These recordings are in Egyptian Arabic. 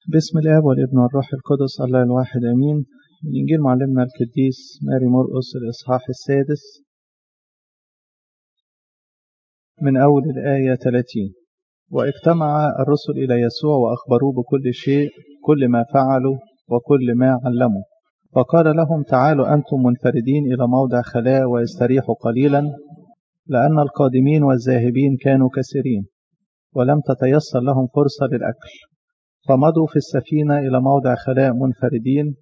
باسم الآب والابن والروح القدس الله الواحد أمين من إنجيل معلمنا القديس ماري مرقس الإصحاح السادس من أول الآية 30 واجتمع الرسل إلى يسوع وأخبروه بكل شيء كل ما فعلوا وكل ما علموا فقال لهم تعالوا أنتم منفردين إلى موضع خلاء واستريحوا قليلا لأن القادمين والذاهبين كانوا كثيرين ولم تتيسر لهم فرصة للأكل فمضوا في السفينة إلى موضع خلاء منفردين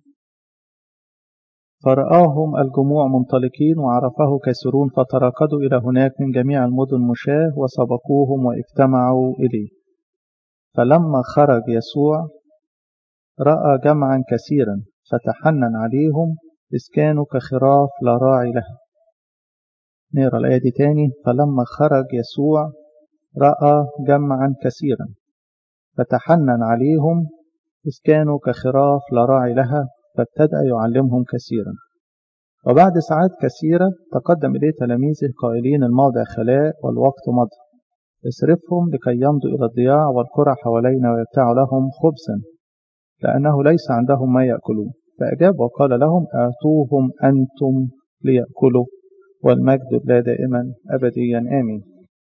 فرآهم الجموع منطلقين وعرفه كثيرون فتراكضوا إلى هناك من جميع المدن مشاه وسبقوهم واجتمعوا إليه فلما خرج يسوع رأى جمعا كثيرا فتحنن عليهم إذ كانوا كخراف لا راعي لها نقرا الآية دي تاني فلما خرج يسوع رأى جمعا كثيرا فتحنن عليهم إذ كانوا كخراف لا راعي لها فابتدأ يعلمهم كثيرا وبعد ساعات كثيرة تقدم إليه تلاميذه قائلين الموضع خلاء والوقت مضى اصرفهم لكي يمضوا إلى الضياع والقرى حوالينا ويبتاعوا لهم خبزا لأنه ليس عندهم ما يأكلون فأجاب وقال لهم آتوهم أنتم ليأكلوا والمجد لله دائما أبديا آمين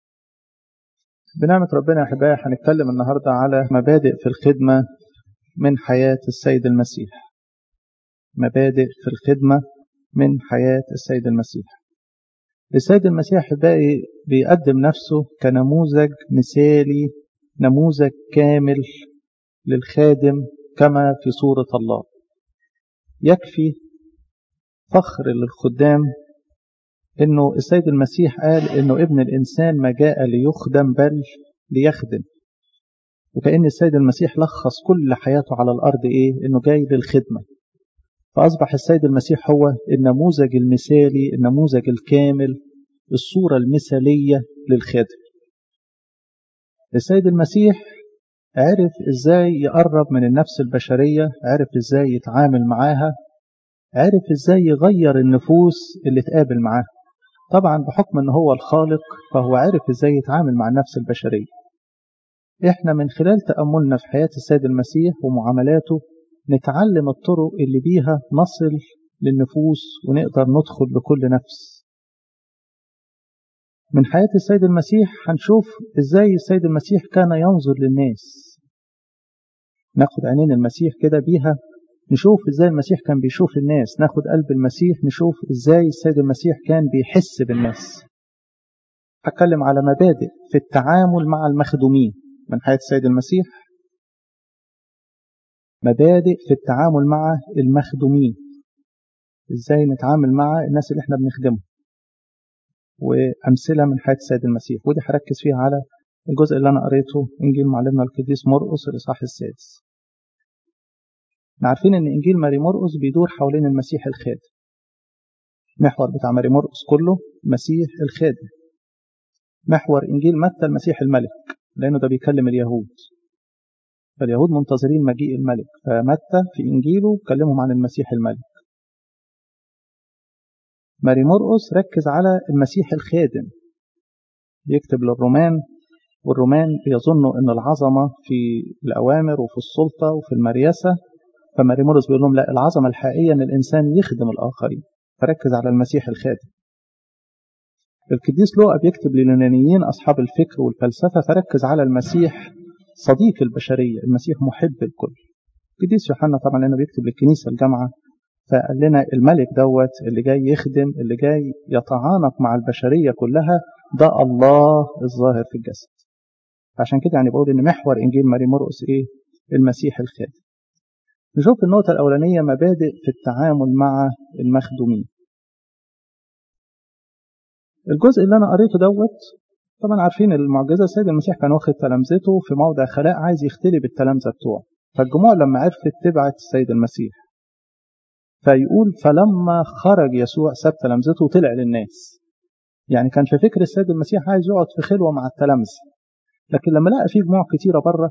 بنعمة ربنا يا أحبائي هنتكلم النهاردة على مبادئ في الخدمة من حياة السيد المسيح مبادئ في الخدمة من حياة السيد المسيح السيد المسيح أحبائي بيقدم نفسه كنموذج مثالي نموذج كامل للخادم كما في صورة الله يكفي فخر للخدام انه السيد المسيح قال انه ابن الانسان ما جاء ليخدم بل ليخدم وكأن السيد المسيح لخص كل حياته على الارض ايه انه جاي للخدمه فاصبح السيد المسيح هو النموذج المثالي النموذج الكامل الصوره المثاليه للخادم السيد المسيح عرف ازاي يقرب من النفس البشريه عرف ازاي يتعامل معاها عرف ازاي يغير النفوس اللي تقابل معاها طبعا بحكم ان هو الخالق فهو عارف ازاي يتعامل مع النفس البشريه احنا من خلال تاملنا في حياه السيد المسيح ومعاملاته نتعلم الطرق اللي بيها نصل للنفوس ونقدر ندخل لكل نفس من حياه السيد المسيح هنشوف ازاي السيد المسيح كان ينظر للناس ناخد عينين المسيح كده بيها نشوف ازاي المسيح كان بيشوف الناس ناخد قلب المسيح نشوف ازاي السيد المسيح كان بيحس بالناس هتكلم على مبادئ في التعامل مع المخدومين من حياة السيد المسيح مبادئ في التعامل مع المخدومين ازاي نتعامل مع الناس اللي احنا بنخدمهم وامثله من حياه السيد المسيح ودي هركز فيها على الجزء اللي انا قريته انجيل معلمنا القديس مرقس الاصحاح السادس احنا عارفين ان انجيل ماري مرقس بيدور حوالين المسيح الخادم محور بتاع ماري مرقس كله مسيح الخادم محور انجيل متى المسيح الملك لانه ده بيكلم اليهود فاليهود منتظرين مجيء الملك فمتى في انجيله كلمهم عن المسيح الملك ماري مرقس ركز على المسيح الخادم يكتب للرومان والرومان يظنوا ان العظمه في الاوامر وفي السلطه وفي المريسه فماري مورس بيقول لهم لا العظمه الحقيقيه ان الانسان يخدم الاخرين فركز على المسيح الخادم القديس لوقا بيكتب لليونانيين اصحاب الفكر والفلسفه فركز على المسيح صديق البشريه المسيح محب الكل القديس يوحنا طبعا لانه بيكتب للكنيسه الجامعه فقال لنا الملك دوت اللي جاي يخدم اللي جاي يتعانق مع البشريه كلها ده الله الظاهر في الجسد عشان كده يعني بقول ان محور انجيل ماري مرقس ايه المسيح الخادم نشوف النقطة الأولانية مبادئ في التعامل مع المخدومين الجزء اللي أنا قريته دوت طبعا عارفين المعجزة السيد المسيح كان واخد تلامذته في موضع خلاء عايز يختلي بالتلامذة بتوعه فالجموع لما عرفت تبعت السيد المسيح فيقول فلما خرج يسوع ساب تلامذته وطلع للناس يعني كان في فكر السيد المسيح عايز يقعد في خلوة مع التلامذة لكن لما لقى في جموع كتيرة بره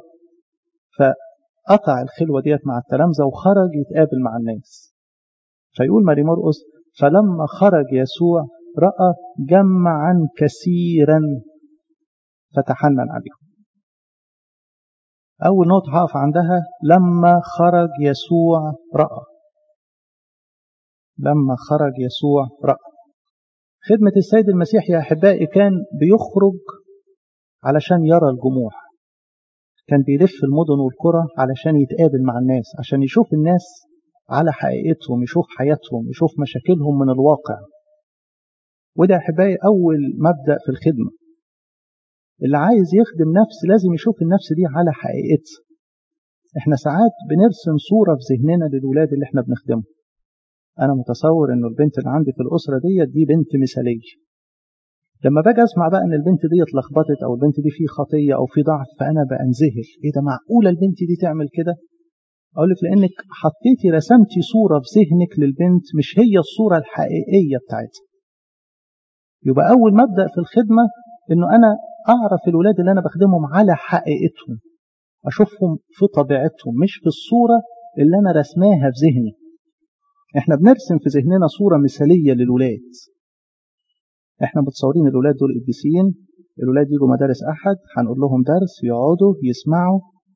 قطع الخلوة ديت مع التلامذة وخرج يتقابل مع الناس فيقول ماري مرقس فلما خرج يسوع رأى جمعا كثيرا فتحنن عليهم أول نقطة هقف عندها لما خرج يسوع رأى لما خرج يسوع رأى خدمة السيد المسيح يا أحبائي كان بيخرج علشان يرى الجموع كان بيلف المدن والقرى علشان يتقابل مع الناس عشان يشوف الناس على حقيقتهم يشوف حياتهم يشوف مشاكلهم من الواقع وده أحبائي أول مبدأ في الخدمة اللي عايز يخدم نفس لازم يشوف النفس دي على حقيقتها احنا ساعات بنرسم صورة في ذهننا للولاد اللي احنا بنخدمهم انا متصور انه البنت اللي عندي في الاسرة ديت دي بنت مثالية لما باجي اسمع بقى ان البنت دي اتلخبطت او البنت دي في خطية او في ضعف فانا بنذهل ايه ده معقولة البنت دي تعمل كده اقول لك لانك حطيتي رسمتي صورة في ذهنك للبنت مش هي الصورة الحقيقية بتاعتها يبقى اول مبدأ في الخدمة انه انا اعرف الولاد اللي انا بخدمهم على حقيقتهم اشوفهم في طبيعتهم مش في الصورة اللي انا رسماها في ذهني احنا بنرسم في ذهننا صورة مثالية للولاد احنا متصورين الولاد دول قديسين الولاد يجوا مدارس احد هنقول لهم درس يقعدوا يسمعوا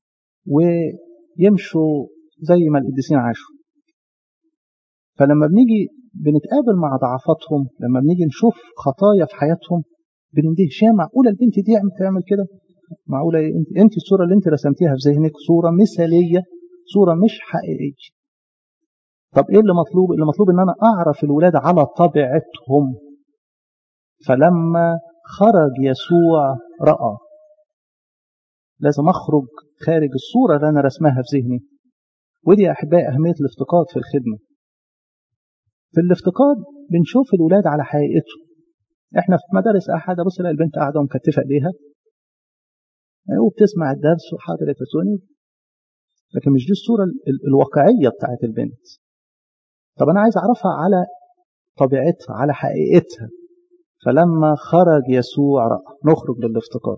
ويمشوا زي ما القديسين عاشوا فلما بنيجي بنتقابل مع ضعفاتهم لما بنيجي نشوف خطايا في حياتهم بنندهش يا معقوله البنت دي تعمل كده معقوله انت انت الصوره اللي انت رسمتيها في ذهنك صوره مثاليه صوره مش حقيقيه طب ايه اللي مطلوب اللي مطلوب ان انا اعرف الولاد على طبيعتهم فلما خرج يسوع راى لازم اخرج خارج الصوره اللي انا رسمها في ذهني ودي يا احبائي اهميه الافتقاد في الخدمه في الافتقاد بنشوف الولاد على حقيقتهم احنا في مدارس احد ابص الاقي البنت قاعده ومكتفه ايديها وبتسمع الدرس وحاضر يا تسوني لكن مش دي الصوره الواقعيه بتاعت البنت طب انا عايز اعرفها على طبيعتها على حقيقتها فلما خرج يسوع رأى نخرج للافتقاد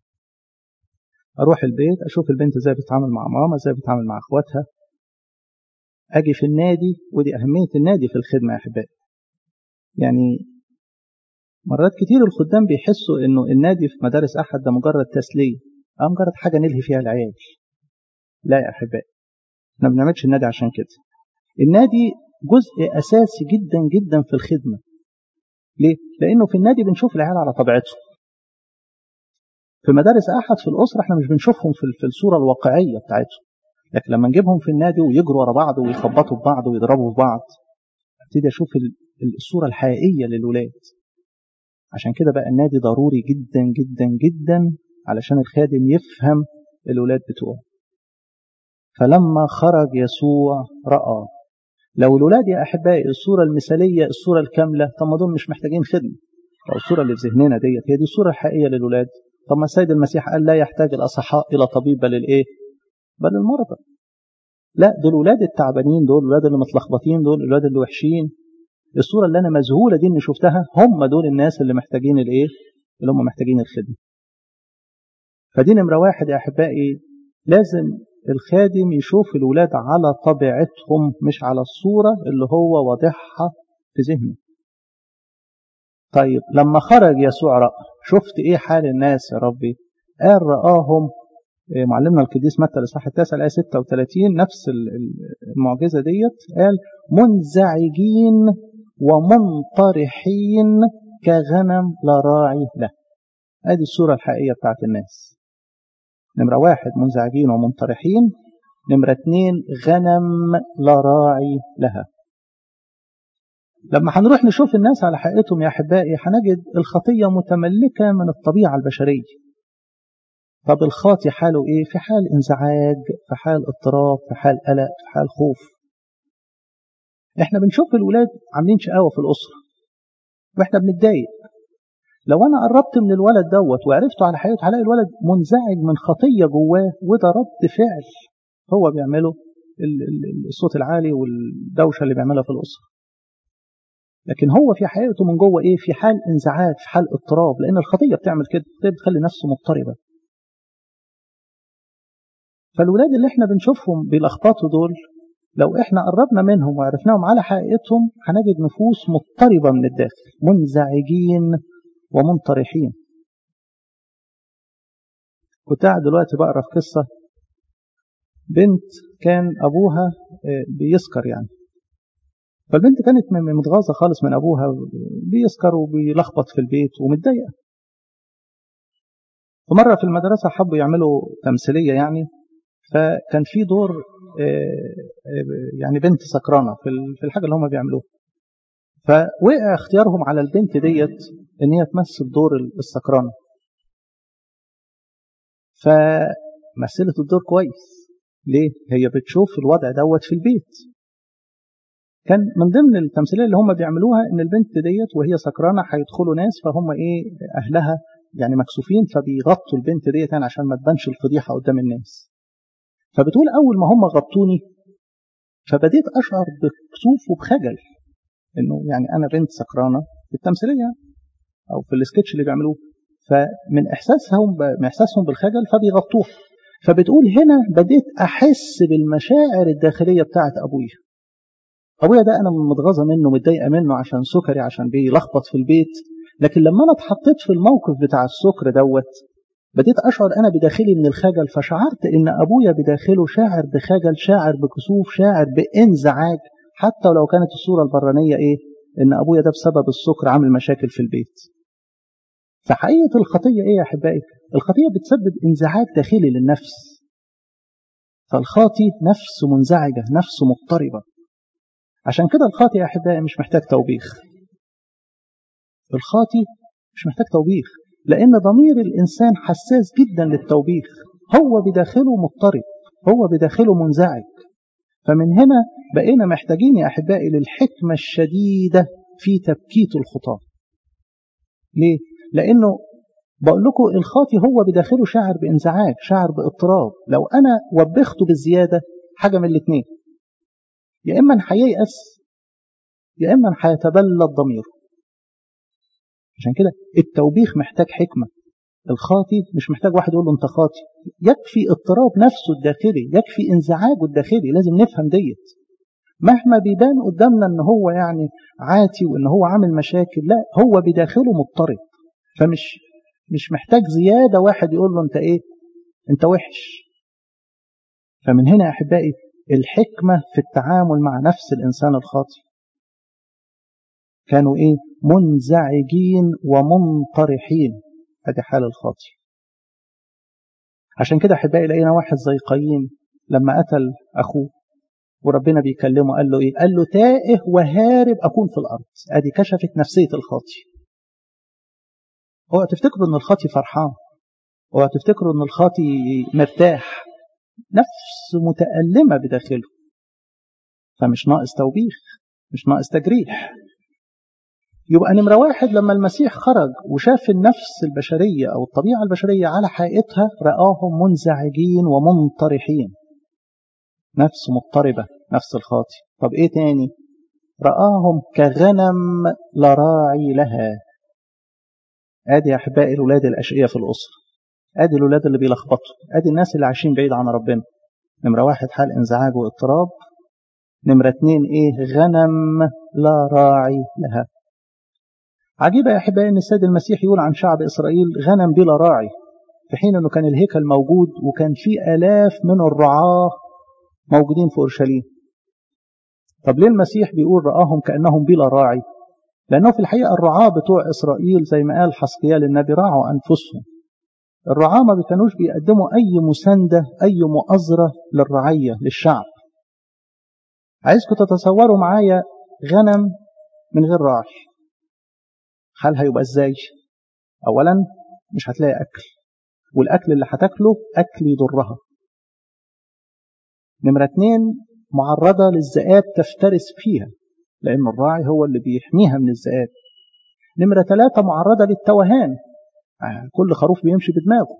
اروح البيت اشوف البنت ازاي بتتعامل مع ماما ازاي بتتعامل مع اخواتها اجي في النادي ودي اهميه النادي في الخدمه يا احبائي يعني مرات كتير الخدام بيحسوا انه النادي في مدارس احد ده مجرد تسليه او مجرد حاجه نلهي فيها العيال لا يا احبائي احنا ما بنعملش النادي عشان كده النادي جزء اساسي جدا جدا في الخدمه ليه لانه في النادي بنشوف العيال على طبيعتهم في مدارس احد في الاسره احنا مش بنشوفهم في الصوره الواقعيه بتاعتهم لكن لما نجيبهم في النادي ويجروا ورا بعض ويخبطوا في بعض ويضربوا في بعض ابتدي اشوف الصوره الحقيقيه للولاد عشان كده بقى النادي ضروري جدا جدا جدا علشان الخادم يفهم الولاد بتوعه فلما خرج يسوع راى لو الولاد يا احبائي الصوره المثاليه الصوره الكامله طب ما دول مش محتاجين خدمه لو الصوره اللي في ذهننا ديت هي دي الصوره الحقيقيه للولاد طب ما السيد المسيح قال لا يحتاج الاصحاء الى طبيب بل الايه بل المرضى لا دول ولاد التعبانين دول الولاد اللي متلخبطين دول الولاد اللي وحشين الصوره اللي انا مذهوله دي اني شفتها هم دول الناس اللي محتاجين الايه اللي هم محتاجين الخدمه فدي نمره واحد يا احبائي لازم الخادم يشوف الولاد على طبيعتهم مش على الصوره اللي هو واضحها في ذهنه طيب لما خرج يسوع رأى شفت ايه حال الناس يا ربي قال رآهم معلمنا القديس متى الاصحاح التاسع الايه 36 نفس المعجزه ديت قال منزعجين ومنطرحين كغنم لا راعي له ادي الصوره الحقيقيه بتاعت الناس نمره واحد منزعجين ومنطرحين نمره اتنين غنم لا راعي لها لما هنروح نشوف الناس على حقيقتهم يا احبائي هنجد الخطيه متملكه من الطبيعه البشريه طب الخاطي حاله ايه في حال انزعاج في حال اضطراب في حال قلق في حال خوف احنا بنشوف الولاد عاملين شقاوه في الاسره واحنا بنتضايق لو انا قربت من الولد دوت وعرفته على حقيقته هلاقي الولد منزعج من خطيه جواه وده رد فعل هو بيعمله الصوت العالي والدوشه اللي بيعملها في الاسره لكن هو في حقيقته من جوه ايه في حال انزعاج في حال اضطراب لان الخطيه بتعمل كده الخطيه بتخلي نفسه مضطربه فالولاد اللي احنا بنشوفهم بيلخبطوا دول لو احنا قربنا منهم وعرفناهم على حقيقتهم هنجد نفوس مضطربه من الداخل منزعجين ومنطرحين كنت قاعد دلوقتي بقرا في قصه بنت كان أبوها بيسكر يعني فالبنت كانت متغاظة خالص من أبوها بيسكر وبيلخبط في البيت ومتضايقة ومرة في المدرسة حبوا يعملوا تمثيلية يعني فكان في دور يعني بنت سكرانة في الحاجة اللي هم بيعملوها فوقع اختيارهم على البنت ديت ان هي تمثل دور السكرانة فمثلت الدور كويس ليه؟ هي بتشوف الوضع دوت في البيت كان من ضمن التمثيليه اللي هم بيعملوها ان البنت ديت وهي سكرانه هيدخلوا ناس فهم ايه اهلها يعني مكسوفين فبيغطوا البنت ديت يعني عشان ما تبانش الفضيحه قدام الناس فبتقول اول ما هم غطوني فبديت اشعر بكسوف وبخجل انه يعني انا بنت سكرانه في التمثيليه او في السكتش اللي بيعملوه فمن احساسهم من احساسهم بالخجل فبيغطوها فبتقول هنا بديت احس بالمشاعر الداخليه بتاعت ابويا ابويا ده انا متغاظه منه متضايقه منه عشان سكري عشان بيلخبط في البيت لكن لما انا اتحطيت في الموقف بتاع السكر دوت بديت اشعر انا بداخلي من الخجل فشعرت ان ابويا بداخله شاعر بخجل شاعر بكسوف شاعر بانزعاج حتى لو كانت الصوره البرانيه ايه ان ابويا ده بسبب السكر عامل مشاكل في البيت فحقيقه الخطيه ايه يا احبائي الخطيه بتسبب انزعاج داخلي للنفس فالخاطي نفس منزعجه نفس مضطربه عشان كده الخاطي يا احبائي مش محتاج توبيخ الخاطي مش محتاج توبيخ لان ضمير الانسان حساس جدا للتوبيخ هو بداخله مضطرب هو بداخله منزعج فمن هنا بقينا محتاجين يا احبائي للحكمه الشديده في تبكيت الخطاه ليه لانه بقول لكم الخاطي هو بداخله شاعر بانزعاج شاعر باضطراب لو انا وبخته بالزياده حاجه من الاثنين يا اما هييأس يا اما هيتبلد ضميره عشان كده التوبيخ محتاج حكمه الخاطي مش محتاج واحد يقول له انت خاطي يكفي اضطراب نفسه الداخلي يكفي انزعاجه الداخلي لازم نفهم ديت مهما بيبان قدامنا ان هو يعني عاتي وان هو عامل مشاكل لا هو بداخله مضطرب فمش مش محتاج زياده واحد يقول له انت ايه انت وحش فمن هنا يا احبائي الحكمه في التعامل مع نفس الانسان الخاطي كانوا ايه منزعجين ومنطرحين ادي حال الخاطي عشان كده احبائي لقينا واحد زي قايين لما قتل اخوه وربنا بيكلمه قال له ايه قال له تائه وهارب اكون في الارض ادي كشفت نفسيه الخاطي اوعوا تفتكروا ان الخاطي فرحان اوعوا تفتكروا ان الخاطي مرتاح نفس متألمة بداخله فمش ناقص توبيخ مش ناقص تجريح يبقى نمرة واحد لما المسيح خرج وشاف النفس البشرية أو الطبيعة البشرية على حقيقتها رآهم منزعجين ومنطرحين نفس مضطربة نفس الخاطي طب إيه تاني رآهم كغنم لا راعي لها ادي يا احبائي الولاد الاشقياء في الاسره ادي الولاد اللي بيلخبطوا ادي الناس اللي عايشين بعيد عن ربنا نمره واحد حال انزعاج واضطراب نمره اتنين ايه غنم لا راعي لها عجيبة يا أحبائي أن السيد المسيح يقول عن شعب إسرائيل غنم بلا راعي في حين أنه كان الهيكل موجود وكان في آلاف من الرعاة موجودين في أورشليم طب ليه المسيح بيقول رآهم كأنهم بلا راعي لأنه في الحقيقة الرعاة بتوع إسرائيل زي ما قال حسقيال النبي راعوا أنفسهم الرعاة ما كانوش بيقدموا أي مساندة أي مؤازرة للرعية للشعب عايزكم تتصوروا معايا غنم من غير راعي حالها يبقى ازاي اولا مش هتلاقي اكل والاكل اللي هتاكله اكل يضرها نمرة اتنين معرضة للذئاب تفترس فيها لأن الراعي هو اللي بيحميها من الذئاب نمرة ثلاثة معرضة للتوهان كل خروف بيمشي بدماغه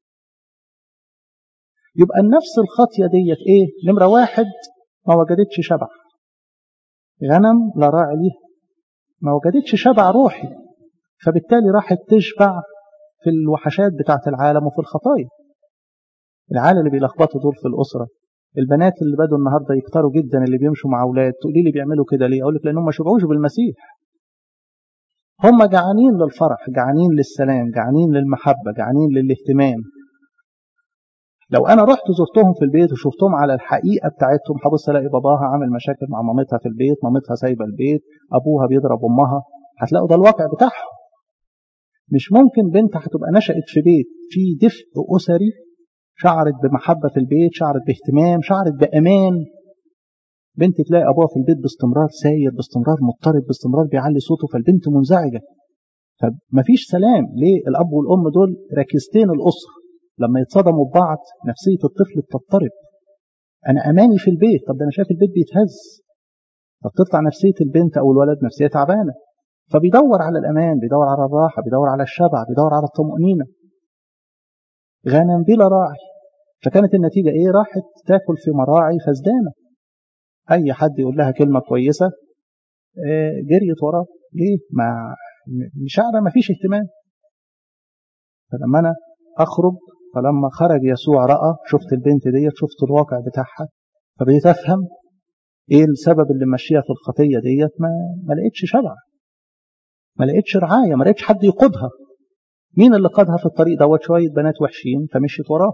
يبقى النفس الخاطية ديت ايه نمرة واحد ما وجدتش شبع غنم لا راعي ليها ما وجدتش شبع روحي فبالتالي راحت تشبع في الوحشات بتاعة العالم وفي الخطايا العالم اللي بيلخبطوا دول في الأسرة البنات اللي بدوا النهارده يكتروا جدا اللي بيمشوا مع اولاد تقولي لي بيعملوا كده ليه اقول لك لانهم ما شبعوش بالمسيح هم جعانين للفرح جعانين للسلام جعانين للمحبه جعانين للاهتمام لو انا رحت زرتهم في البيت وشفتهم على الحقيقه بتاعتهم هبص الاقي باباها عامل مشاكل مع مامتها في البيت مامتها سايبه البيت ابوها بيضرب امها هتلاقوا ده الواقع بتاعهم مش ممكن بنت هتبقى نشأت في بيت في دفء أسري شعرت بمحبة في البيت شعرت باهتمام شعرت بأمان بنت تلاقي أبوها في البيت باستمرار ساير باستمرار مضطرب باستمرار بيعلي صوته فالبنت منزعجة فمفيش سلام ليه الأب والأم دول ركزتين الأسرة لما يتصدموا ببعض نفسية الطفل بتضطرب أنا أماني في البيت طب ده أنا شايف البيت بيتهز فبتطلع نفسية البنت أو الولد نفسية تعبانة فبيدور على الأمان بيدور على الراحة بيدور على الشبع بيدور على الطمأنينة غنم بلا راعي فكانت النتيجة إيه راحت تاكل في مراعي فزدانة أي حد يقول لها كلمة كويسة جريت وراه ليه ما مشاعرة ما فيش اهتمام فلما أنا أخرج فلما خرج يسوع رأى شفت البنت ديت شفت الواقع بتاعها فبديت أفهم إيه السبب اللي ماشية في الخطية ديت ما, ما لقيتش شبع ما لقيتش رعاية ما لقيتش حد يقودها مين اللي قادها في الطريق دوت شوية بنات وحشين فمشيت وراه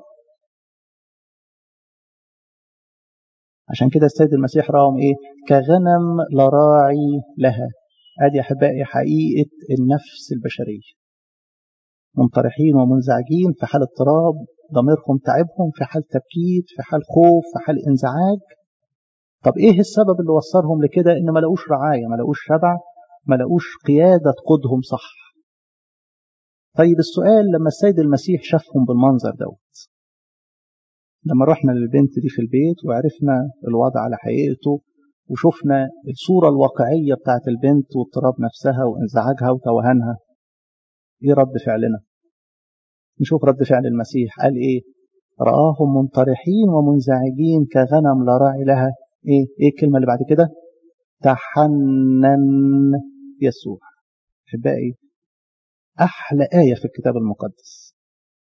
عشان كده السيد المسيح راهم ايه كغنم لا راعي لها ادي احبائي حقيقة النفس البشرية منطرحين ومنزعجين في حال اضطراب ضميرهم تعبهم في حال تبكيت في حال خوف في حال انزعاج طب ايه السبب اللي وصلهم لكده ان ما لقوش رعاية ما لقوش شبع ما لقوش قيادة تقودهم صح طيب السؤال لما السيد المسيح شافهم بالمنظر دوت لما رحنا للبنت دي في البيت وعرفنا الوضع على حقيقته وشفنا الصورة الواقعية بتاعت البنت واضطراب نفسها وانزعاجها وتوهانها ايه رد فعلنا نشوف رد فعل المسيح قال ايه رآهم منطرحين ومنزعجين كغنم لا راعي لها ايه ايه الكلمة اللي بعد كده تحنن يسوع احبائي احلى آية في الكتاب المقدس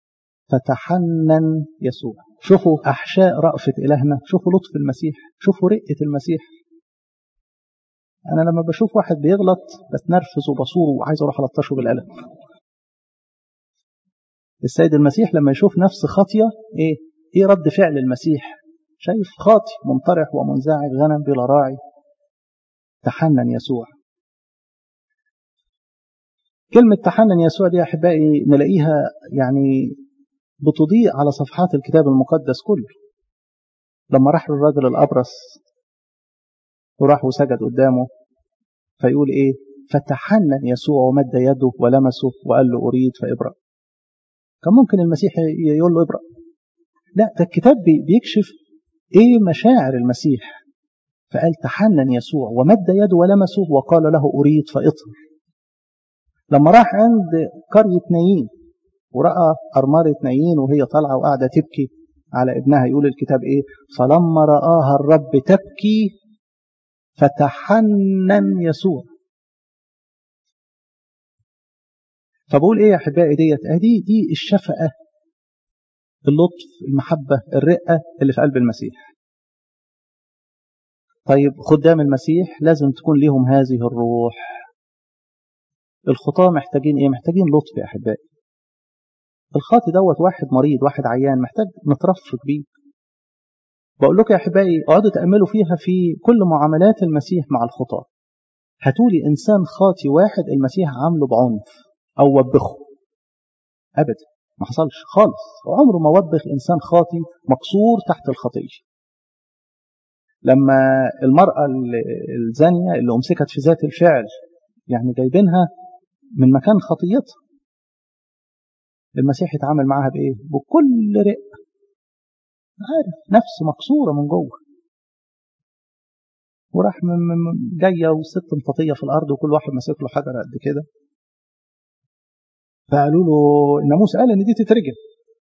فتحنن يسوع شوفوا أحشاء رأفة إلهنا شوفوا لطف المسيح شوفوا رقة المسيح أنا لما بشوف واحد بيغلط بتنرفز وبصوره وعايز أروح ألطشه بالقلم السيد المسيح لما يشوف نفس خاطية إيه إيه رد فعل المسيح شايف خاطي منطرح ومنزعج غنم بلا راعي تحنن يسوع كلمة تحنن يسوع دي أحبائي نلاقيها يعني بتضيء على صفحات الكتاب المقدس كله لما راح للراجل الأبرص وراح وسجد قدامه فيقول إيه فتحنن يسوع ومد يده ولمسه وقال له أريد فإبرأ كان ممكن المسيح يقول له إبرأ لا ده الكتاب بيكشف إيه مشاعر المسيح فقال تحنن يسوع ومد يده ولمسه وقال له أريد فإطهر لما راح عند قرية نايين ورأى أرمارة نايين وهي طالعة وقاعدة تبكي على ابنها يقول الكتاب إيه فلما رآها الرب تبكي فتحنن يسوع فبقول إيه يا أحبائي ديت أدي دي الشفقة اللطف المحبة الرقة اللي في قلب المسيح طيب خدام المسيح لازم تكون ليهم هذه الروح الخطاة محتاجين ايه محتاجين لطف يا احبائي الخاطي دوت واحد مريض واحد عيان محتاج نترفق بيه بقول لكم يا احبائي اقعدوا تاملوا فيها في كل معاملات المسيح مع الخطاة هاتولي انسان خاطي واحد المسيح عامله بعنف او وبخه ابدا ما حصلش خالص عمره ما وبخ انسان خاطي مكسور تحت الخطيه لما المرأة الزانية اللي أمسكت في ذات الفعل يعني جايبينها من مكان خطيتها المسيح يتعامل معاها بإيه؟ بكل رقة عارف نفس مكسورة من جوه وراح جاية وست مطاطية في الأرض وكل واحد ماسك له حجر قد كده فقالوا له الناموس قال إن دي تترجم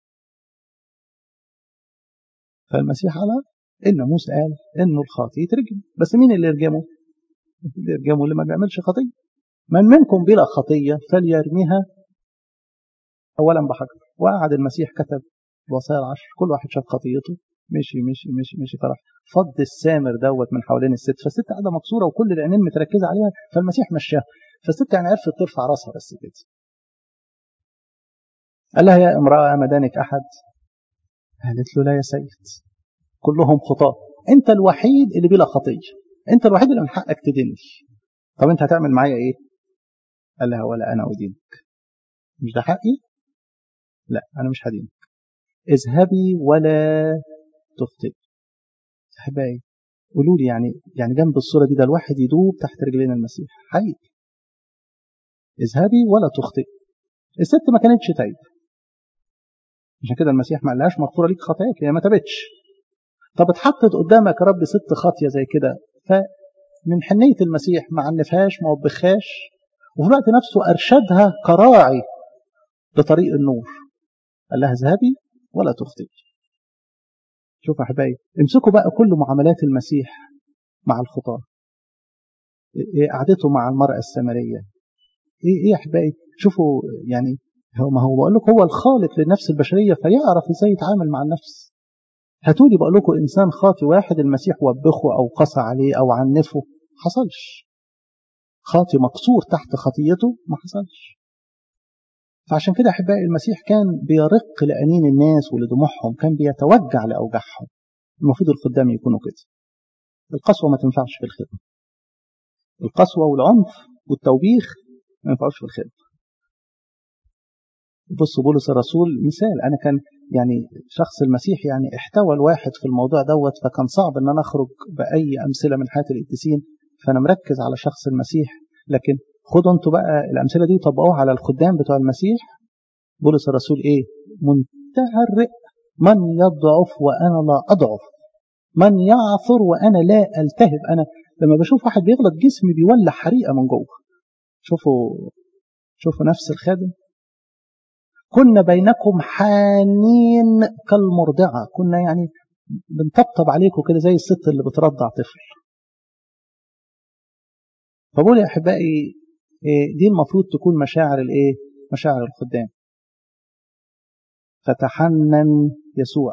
فالمسيح على الناموس قال إنه الخاطي يترجم بس مين اللي يرجمه؟ اللي يرجمه اللي ما بيعملش خطية من منكم بلا خطية فليرميها أولا بحجر وقعد المسيح كتب الوصايا العشر كل واحد شاف خطيته مشي مشي مشي مشي فراح فض السامر دوت من حوالين الست فالست قاعدة مكسورة وكل العينين متركزة عليها فالمسيح مشاها فالست يعني عرفت ترفع راسها بس كده قال لها يا امرأة مدانك أحد قالت له لا يا سيد كلهم خطاة انت الوحيد اللي بلا خطية انت الوحيد اللي من حقك تديني طب انت هتعمل معايا ايه قال لها ولا انا ادينك مش ده حقي لا انا مش هدينك اذهبي ولا تخطئي احبائي قولوا لي يعني يعني جنب الصوره دي ده الواحد يدوب تحت رجلين المسيح حقيقي اذهبي ولا تخطئي الست ما كانتش تايب عشان كده المسيح ما قالهاش مغفوره ليك خطاياك هي ما تابتش طب اتحطت قدامك يا رب ست خاطيه زي كده فمن حنيه المسيح ما عنفهاش ما وبخاش وفي الوقت نفسه ارشدها كراعي لطريق النور قال لها اذهبي ولا تخطئي شوف يا احبائي امسكوا بقى كل معاملات المسيح مع الخطاه إيه قعدته مع المرأة السامرية ايه ايه يا احبائي شوفوا يعني هو ما هو بقول لك هو الخالق للنفس البشرية فيعرف ازاي يتعامل مع النفس هاتولي بقول لكم انسان خاطي واحد المسيح وبخه او قسى عليه او عنفه حصلش خاطي مقصور تحت خطيته ما حصلش فعشان كده احبائي المسيح كان بيرق لانين الناس ولدموعهم كان بيتوجع لاوجاعهم المفروض الخدام يكونوا كده القسوه ما تنفعش في الخدمه القسوه والعنف والتوبيخ ما ينفعوش في الخدمه بص بولس الرسول مثال انا كان يعني شخص المسيح يعني احتوى الواحد في الموضوع دوت فكان صعب ان انا اخرج باي امثله من حياه القديسين فانا مركز على شخص المسيح لكن خدوا انتوا بقى الامثله دي وطبقوها على الخدام بتوع المسيح بولس الرسول ايه منتهى الرق من يضعف وانا لا اضعف من يعثر وانا لا التهب انا لما بشوف واحد بيغلط جسمي بيولع حريقه من جوه شوفوا شوفوا نفس الخادم كنا بينكم حانين كالمرضعة كنا يعني بنطبطب عليكم كده زي الست اللي بترضع طفل فبقول يا أحبائي دي المفروض تكون مشاعر الايه مشاعر الخدام فتحنن يسوع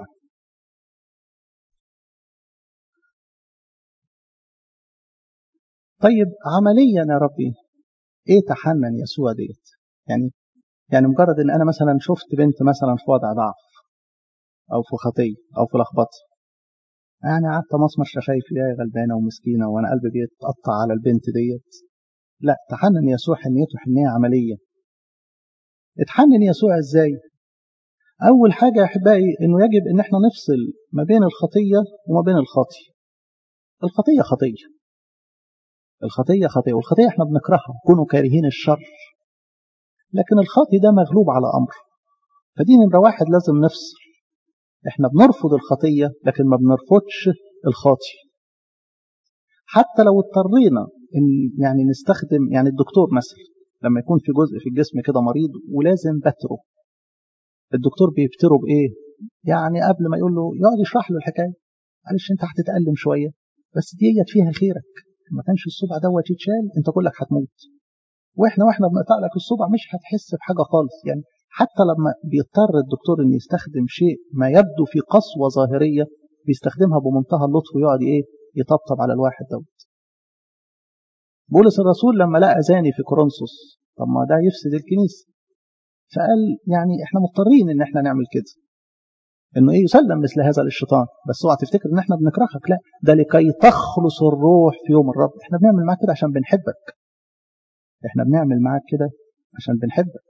طيب عمليا يا ربي ايه تحنن يسوع ديت يعني يعني مجرد ان انا مثلا شفت بنت مثلا في وضع ضعف او في خطيه او في لخبطه يعني قعدت مسمر شفايفي غلبانه ومسكينه وانا قلبي بيتقطع على البنت ديت لا تحنن يسوع حنيته حنيه عمليه اتحنن يسوع ازاي اول حاجه يا احبائي انه يجب ان احنا نفصل ما بين الخطيه وما بين الخاطي الخطيه خطيه الخطيه خطيه والخطيه احنا بنكرهها كونوا كارهين الشر لكن الخاطي ده مغلوب على امر فدي نمره واحد لازم نفصل احنا بنرفض الخطيه لكن ما بنرفضش الخاطي حتى لو اضطرينا ان يعني نستخدم يعني الدكتور مثلا لما يكون في جزء في الجسم كده مريض ولازم بتره الدكتور بيبتره بايه يعني قبل ما يقول له يقعد يشرح له الحكايه معلش انت هتتالم شويه بس ديت فيها خيرك ما كانش الصبع دوت يتشال انت كلك هتموت واحنا واحنا بنقطع لك الصبع مش هتحس بحاجه خالص يعني حتى لما بيضطر الدكتور ان يستخدم شيء ما يبدو في قسوه ظاهريه بيستخدمها بمنتهى اللطف ويقعد ايه يطبطب على الواحد دوت بولس الرسول لما لقى زاني في كورنثوس طب ما ده يفسد الكنيسه فقال يعني احنا مضطرين ان احنا نعمل كده انه ايه يسلم مثل هذا للشيطان بس اوعى تفتكر ان احنا بنكرهك لا ده لكي تخلص الروح في يوم الرب احنا بنعمل معاك كده عشان بنحبك احنا بنعمل معاك كده عشان بنحبك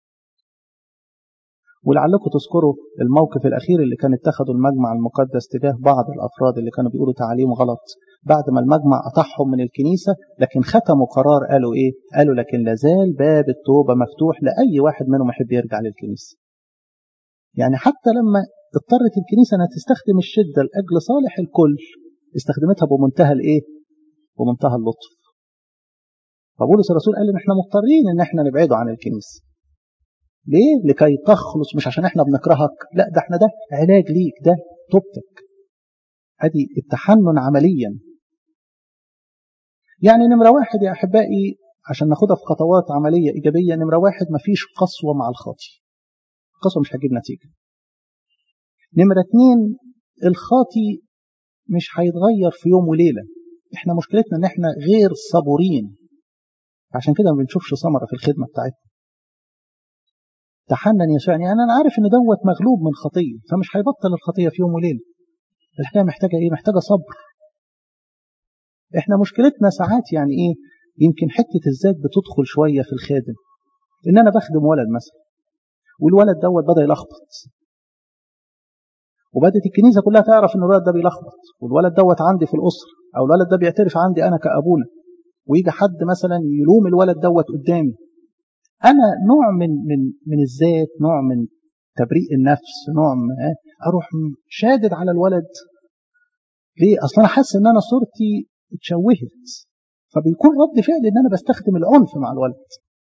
ولعلكم تذكروا الموقف الأخير اللي كان اتخذه المجمع المقدس تجاه بعض الأفراد اللي كانوا بيقولوا تعليم غلط بعد ما المجمع قطعهم من الكنيسة لكن ختموا قرار قالوا إيه؟ قالوا لكن لازال باب التوبة مفتوح لأي واحد منهم يحب يرجع للكنيسة يعني حتى لما اضطرت الكنيسة أنها تستخدم الشدة لأجل صالح الكل استخدمتها بمنتهى الإيه؟ بمنتهى اللطف فبولس الرسول قال إن إحنا مضطرين إن إحنا نبعده عن الكنيسة ليه؟ لكي تخلص مش عشان احنا بنكرهك لا ده احنا ده علاج ليك ده توبتك ادي التحنن عمليا يعني نمرة واحد يا أحبائي عشان ناخدها في خطوات عملية إيجابية نمرة واحد مفيش قسوة مع الخاطي القسوة مش هتجيب نتيجة نمرة اتنين الخاطي مش هيتغير في يوم وليلة احنا مشكلتنا ان احنا غير صبورين عشان كده ما بنشوفش ثمرة في الخدمة بتاعتنا تحنن يسوع يعني انا عارف ان دوت مغلوب من خطيه فمش هيبطل الخطيه في يوم وليله الحكايه محتاجه ايه محتاجه صبر احنا مشكلتنا ساعات يعني ايه يمكن حته الذات بتدخل شويه في الخادم ان انا بخدم ولد مثلا والولد دوت بدا يلخبط وبدت الكنيسه كلها تعرف ان الولد ده بيلخبط والولد دوت عندي في الاسره او الولد ده بيعترف عندي انا كابونا ويجي حد مثلا يلوم الولد دوت قدامي انا نوع من من من الذات نوع من تبريء النفس نوع من اروح شادد على الولد ليه اصلا انا حاسس ان انا صورتي اتشوهت فبيكون رد فعل ان انا بستخدم العنف مع الولد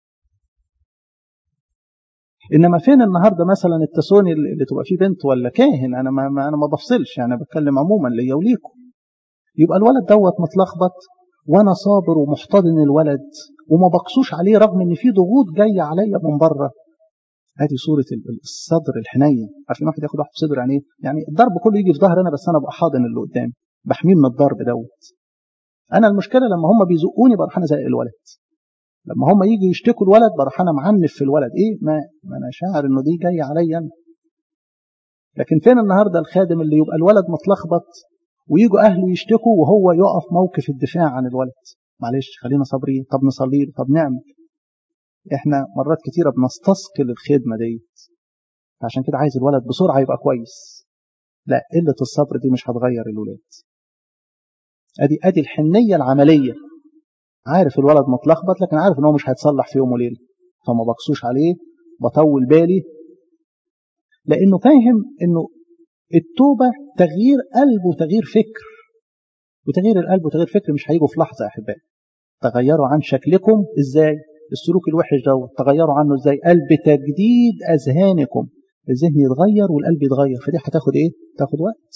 انما فين النهارده مثلا التسوني اللي تبقى فيه بنت ولا كاهن انا ما, ما انا ما بفصلش يعني بتكلم عموما ليا وليكم يبقى الولد دوت متلخبط وانا صابر ومحتضن الولد وما بقصوش عليه رغم ان في ضغوط جايه عليا من بره ادي صوره الصدر الحنين عشان واحد ياخد واحد في صدره يعني ايه؟ يعني الضرب كله يجي في ظهر انا بس انا ابقى حاضن اللي قدامي بحميه من الضرب دوت انا المشكله لما هم بيزقوني بروح انا زي الولد لما هم يجوا يشتكوا الولد بروح انا معنف في الولد ايه ما, ما انا شاعر انه دي جايه عليا انا لكن فين النهارده الخادم اللي يبقى الولد متلخبط ويجوا اهله يشتكوا وهو يقف موقف الدفاع عن الولد معلش خلينا صابرين طب نصلي له طب نعمل احنا مرات كتيره بنستثقل الخدمه ديت عشان كده عايز الولد بسرعه يبقى كويس لا قله الصبر دي مش هتغير الولاد ادي ادي الحنيه العمليه عارف الولد متلخبط لكن عارف ان هو مش هيتصلح في يوم وليله فما بقصوش عليه بطول بالي لانه فاهم انه التوبه تغيير قلب وتغيير فكر وتغيير القلب وتغيير فكر مش هيجوا في لحظه يا احبائي تغيروا عن شكلكم ازاي السلوك الوحش دوت تغيروا عنه ازاي قلب تجديد اذهانكم الذهن يتغير والقلب يتغير فدي هتاخد ايه تاخد وقت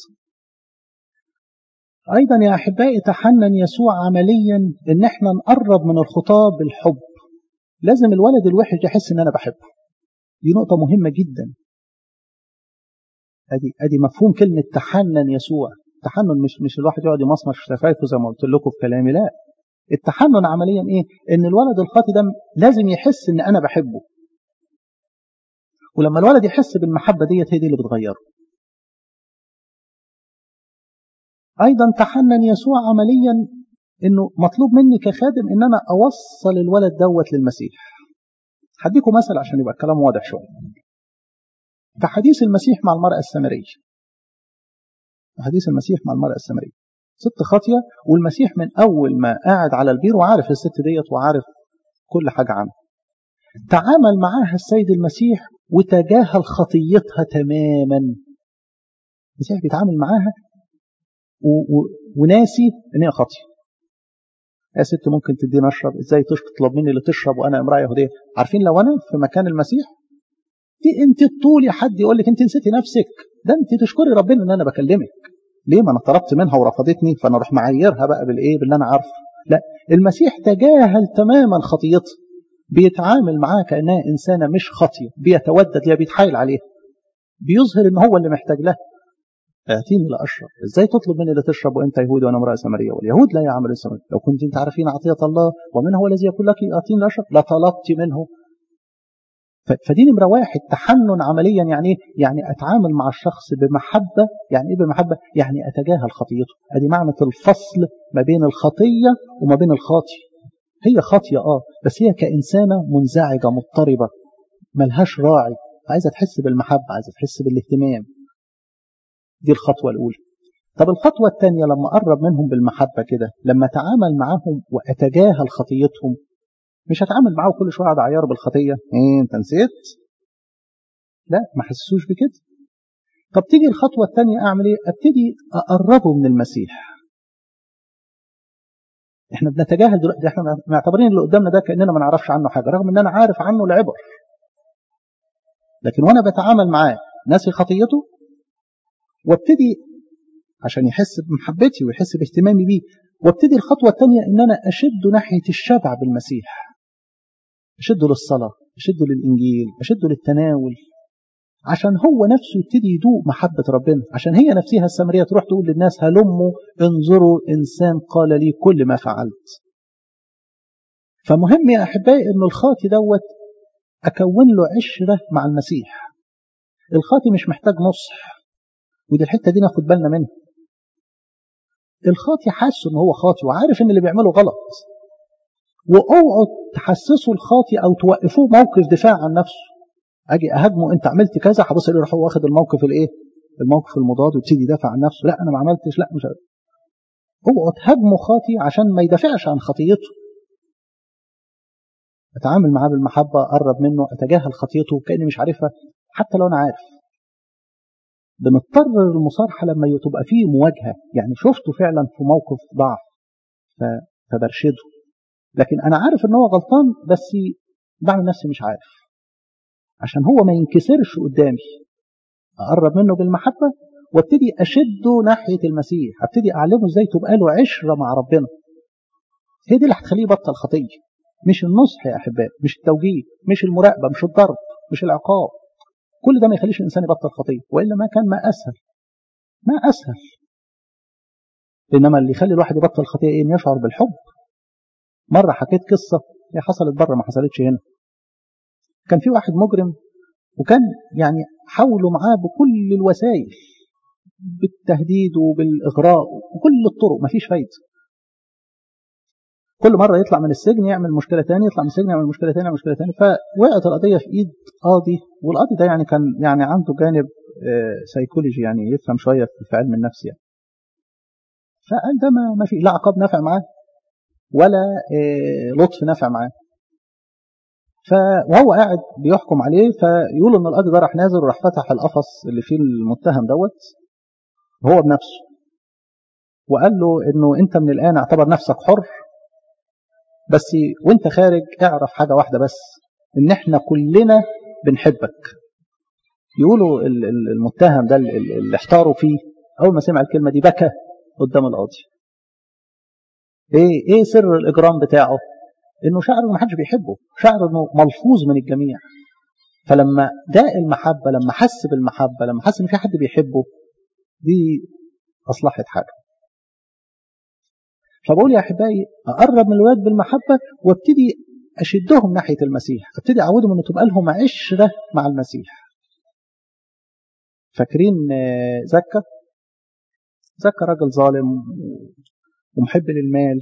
ايضا يا احبائي تحنن يسوع عمليا ان احنا نقرب من الخطاب بالحب لازم الولد الوحش يحس ان انا بحبه دي نقطه مهمه جدا ادي ادي مفهوم كلمه تحنن يسوع التحنن مش مش الواحد يقعد يمصمص شفايفه زي ما قلت لكم في كلامي لا التحنن عمليا ايه ان الولد الخاطي ده لازم يحس ان انا بحبه ولما الولد يحس بالمحبه ديت هي دي اللي بتغيره ايضا تحنن يسوع عمليا انه مطلوب مني كخادم ان انا اوصل الولد دوت للمسيح هديكم مثل عشان يبقى الكلام واضح شويه في حديث المسيح مع المرأة السامرية حديث المسيح مع المرأة السامرية ست خاطية والمسيح من أول ما قاعد على البير وعارف الست ديت وعارف كل حاجة عنها تعامل معاها السيد المسيح وتجاهل خطيتها تماما المسيح بيتعامل معاها و... و... وناسي ان هي خاطيه يا ست ممكن تديني اشرب ازاي تطلب مني اللي تشرب وانا امراه يهوديه عارفين لو انا في مكان المسيح دي انت الطول يا حد يقول لك انت نسيتي نفسك ده انت تشكري ربنا ان انا بكلمك ليه ما انا طلبت منها ورفضتني فانا اروح معايرها بقى بالايه باللي انا عارفه لا المسيح تجاهل تماما خطيتها بيتعامل معاها كانها انسانه مش خاطيه بيتودد ليها بيتحايل عليها بيظهر ان هو اللي محتاج لها اعطيني لاشرب ازاي تطلب مني لتشرب وانت يهودي وانا امراه سامريه واليهود لا يعمل السماء لو كنت انت عارفين عطيه الله ومن هو الذي يقول لك اعطيني لاشرب لطلبت منه فدي نمره واحد تحنن عمليا يعني ايه؟ يعني اتعامل مع الشخص بمحبه، يعني ايه بمحبه؟ يعني اتجاهل خطيته، ادي معنى الفصل ما بين الخطيه وما بين الخاطي. هي خاطيه اه، بس هي كانسانه منزعجه مضطربه ملهاش راعي، عايزه تحس بالمحبه، عايزه تحس بالاهتمام. دي الخطوه الاولى. طب الخطوه الثانيه لما اقرب منهم بالمحبه كده، لما اتعامل معاهم واتجاهل خطيتهم، مش هتعامل معاه كل شويه اقعد اعيار بالخطيه ايه انت نسيت لا ما حسسوش بكده طب تيجي الخطوه الثانيه اعمل ايه ابتدي اقربه من المسيح احنا بنتجاهل دلوقتي احنا معتبرين اللي قدامنا ده كاننا ما نعرفش عنه حاجه رغم ان انا عارف عنه العبر لكن وانا بتعامل معاه ناسي خطيته وابتدي عشان يحس بمحبتي ويحس باهتمامي بيه وابتدي الخطوه الثانيه ان انا اشده ناحيه الشبع بالمسيح أشده للصلاة أشده للإنجيل أشده للتناول عشان هو نفسه يبتدي يدوق محبة ربنا عشان هي نفسها السامرية تروح تقول للناس هلموا انظروا إنسان قال لي كل ما فعلت فمهم يا أحبائي أن الخاطي دوت أكون له عشرة مع المسيح الخاطي مش محتاج نصح ودي الحتة دي ناخد بالنا منها الخاطي حاسس ان هو خاطي وعارف ان اللي بيعمله غلط واوعوا تحسسوا الخاطي او توقفوه موقف دفاع عن نفسه اجي اهاجمه انت عملت كذا هبص يروح هو واخد الموقف الايه الموقف المضاد ويبتدي يدافع عن نفسه لا انا ما عملتش لا مش اوعوا تهاجموا خاطي عشان ما يدافعش عن خطيته اتعامل معاه بالمحبه اقرب منه اتجاهل خطيته كاني مش عارفها حتى لو انا عارف بنضطر للمصارحه لما تبقى فيه مواجهه يعني شفته فعلا في موقف ضعف فبرشده لكن انا عارف ان هو غلطان بس بعمل نفسي مش عارف عشان هو ما ينكسرش قدامي اقرب منه بالمحبه وابتدي اشده ناحيه المسيح ابتدي اعلمه ازاي تبقى له عشره مع ربنا هي دي اللي هتخليه يبطل خطيه مش النصح يا احبائي مش التوجيه مش المراقبه مش الضرب مش العقاب كل ده ما يخليش الانسان يبطل خطيه والا ما كان ما اسهل ما اسهل انما اللي يخلي الواحد يبطل خطيه ايه ان يشعر بالحب مره حكيت قصه هي حصلت بره ما حصلتش هنا كان في واحد مجرم وكان يعني حاولوا معاه بكل الوسائل بالتهديد وبالاغراء وكل الطرق ما فيش فايده كل مره يطلع من السجن يعمل مشكله ثانيه يطلع من السجن يعمل مشكله ثانيه يعمل مشكله ثانيه فوقعت القضيه في ايد قاضي والقاضي ده يعني كان يعني عنده جانب سيكولوجي يعني يفهم شويه في علم النفس يعني فقال ده ما, ما في لا عقاب نافع معاه ولا لطف نافع معاه وهو قاعد بيحكم عليه فيقول ان القاضي ده راح نازل وراح فتح القفص اللي فيه المتهم دوت هو بنفسه وقال له انه انت من الان اعتبر نفسك حر بس وانت خارج اعرف حاجة واحدة بس ان احنا كلنا بنحبك يقولوا المتهم ده اللي احتاروا فيه اول ما سمع الكلمة دي بكى قدام القاضي ايه ايه سر الاجرام بتاعه انه شعر انه محدش بيحبه شعر انه ملفوظ من الجميع فلما داء المحبة لما حس بالمحبة لما حس ان في حد بيحبه دي اصلحت حاجه فبقول يا احبائي اقرب من الولاد بالمحبه وابتدي اشدهم ناحيه المسيح ابتدي اعودهم ان تبقى لهم عشره مع المسيح فاكرين زكا زكا راجل ظالم ومحب للمال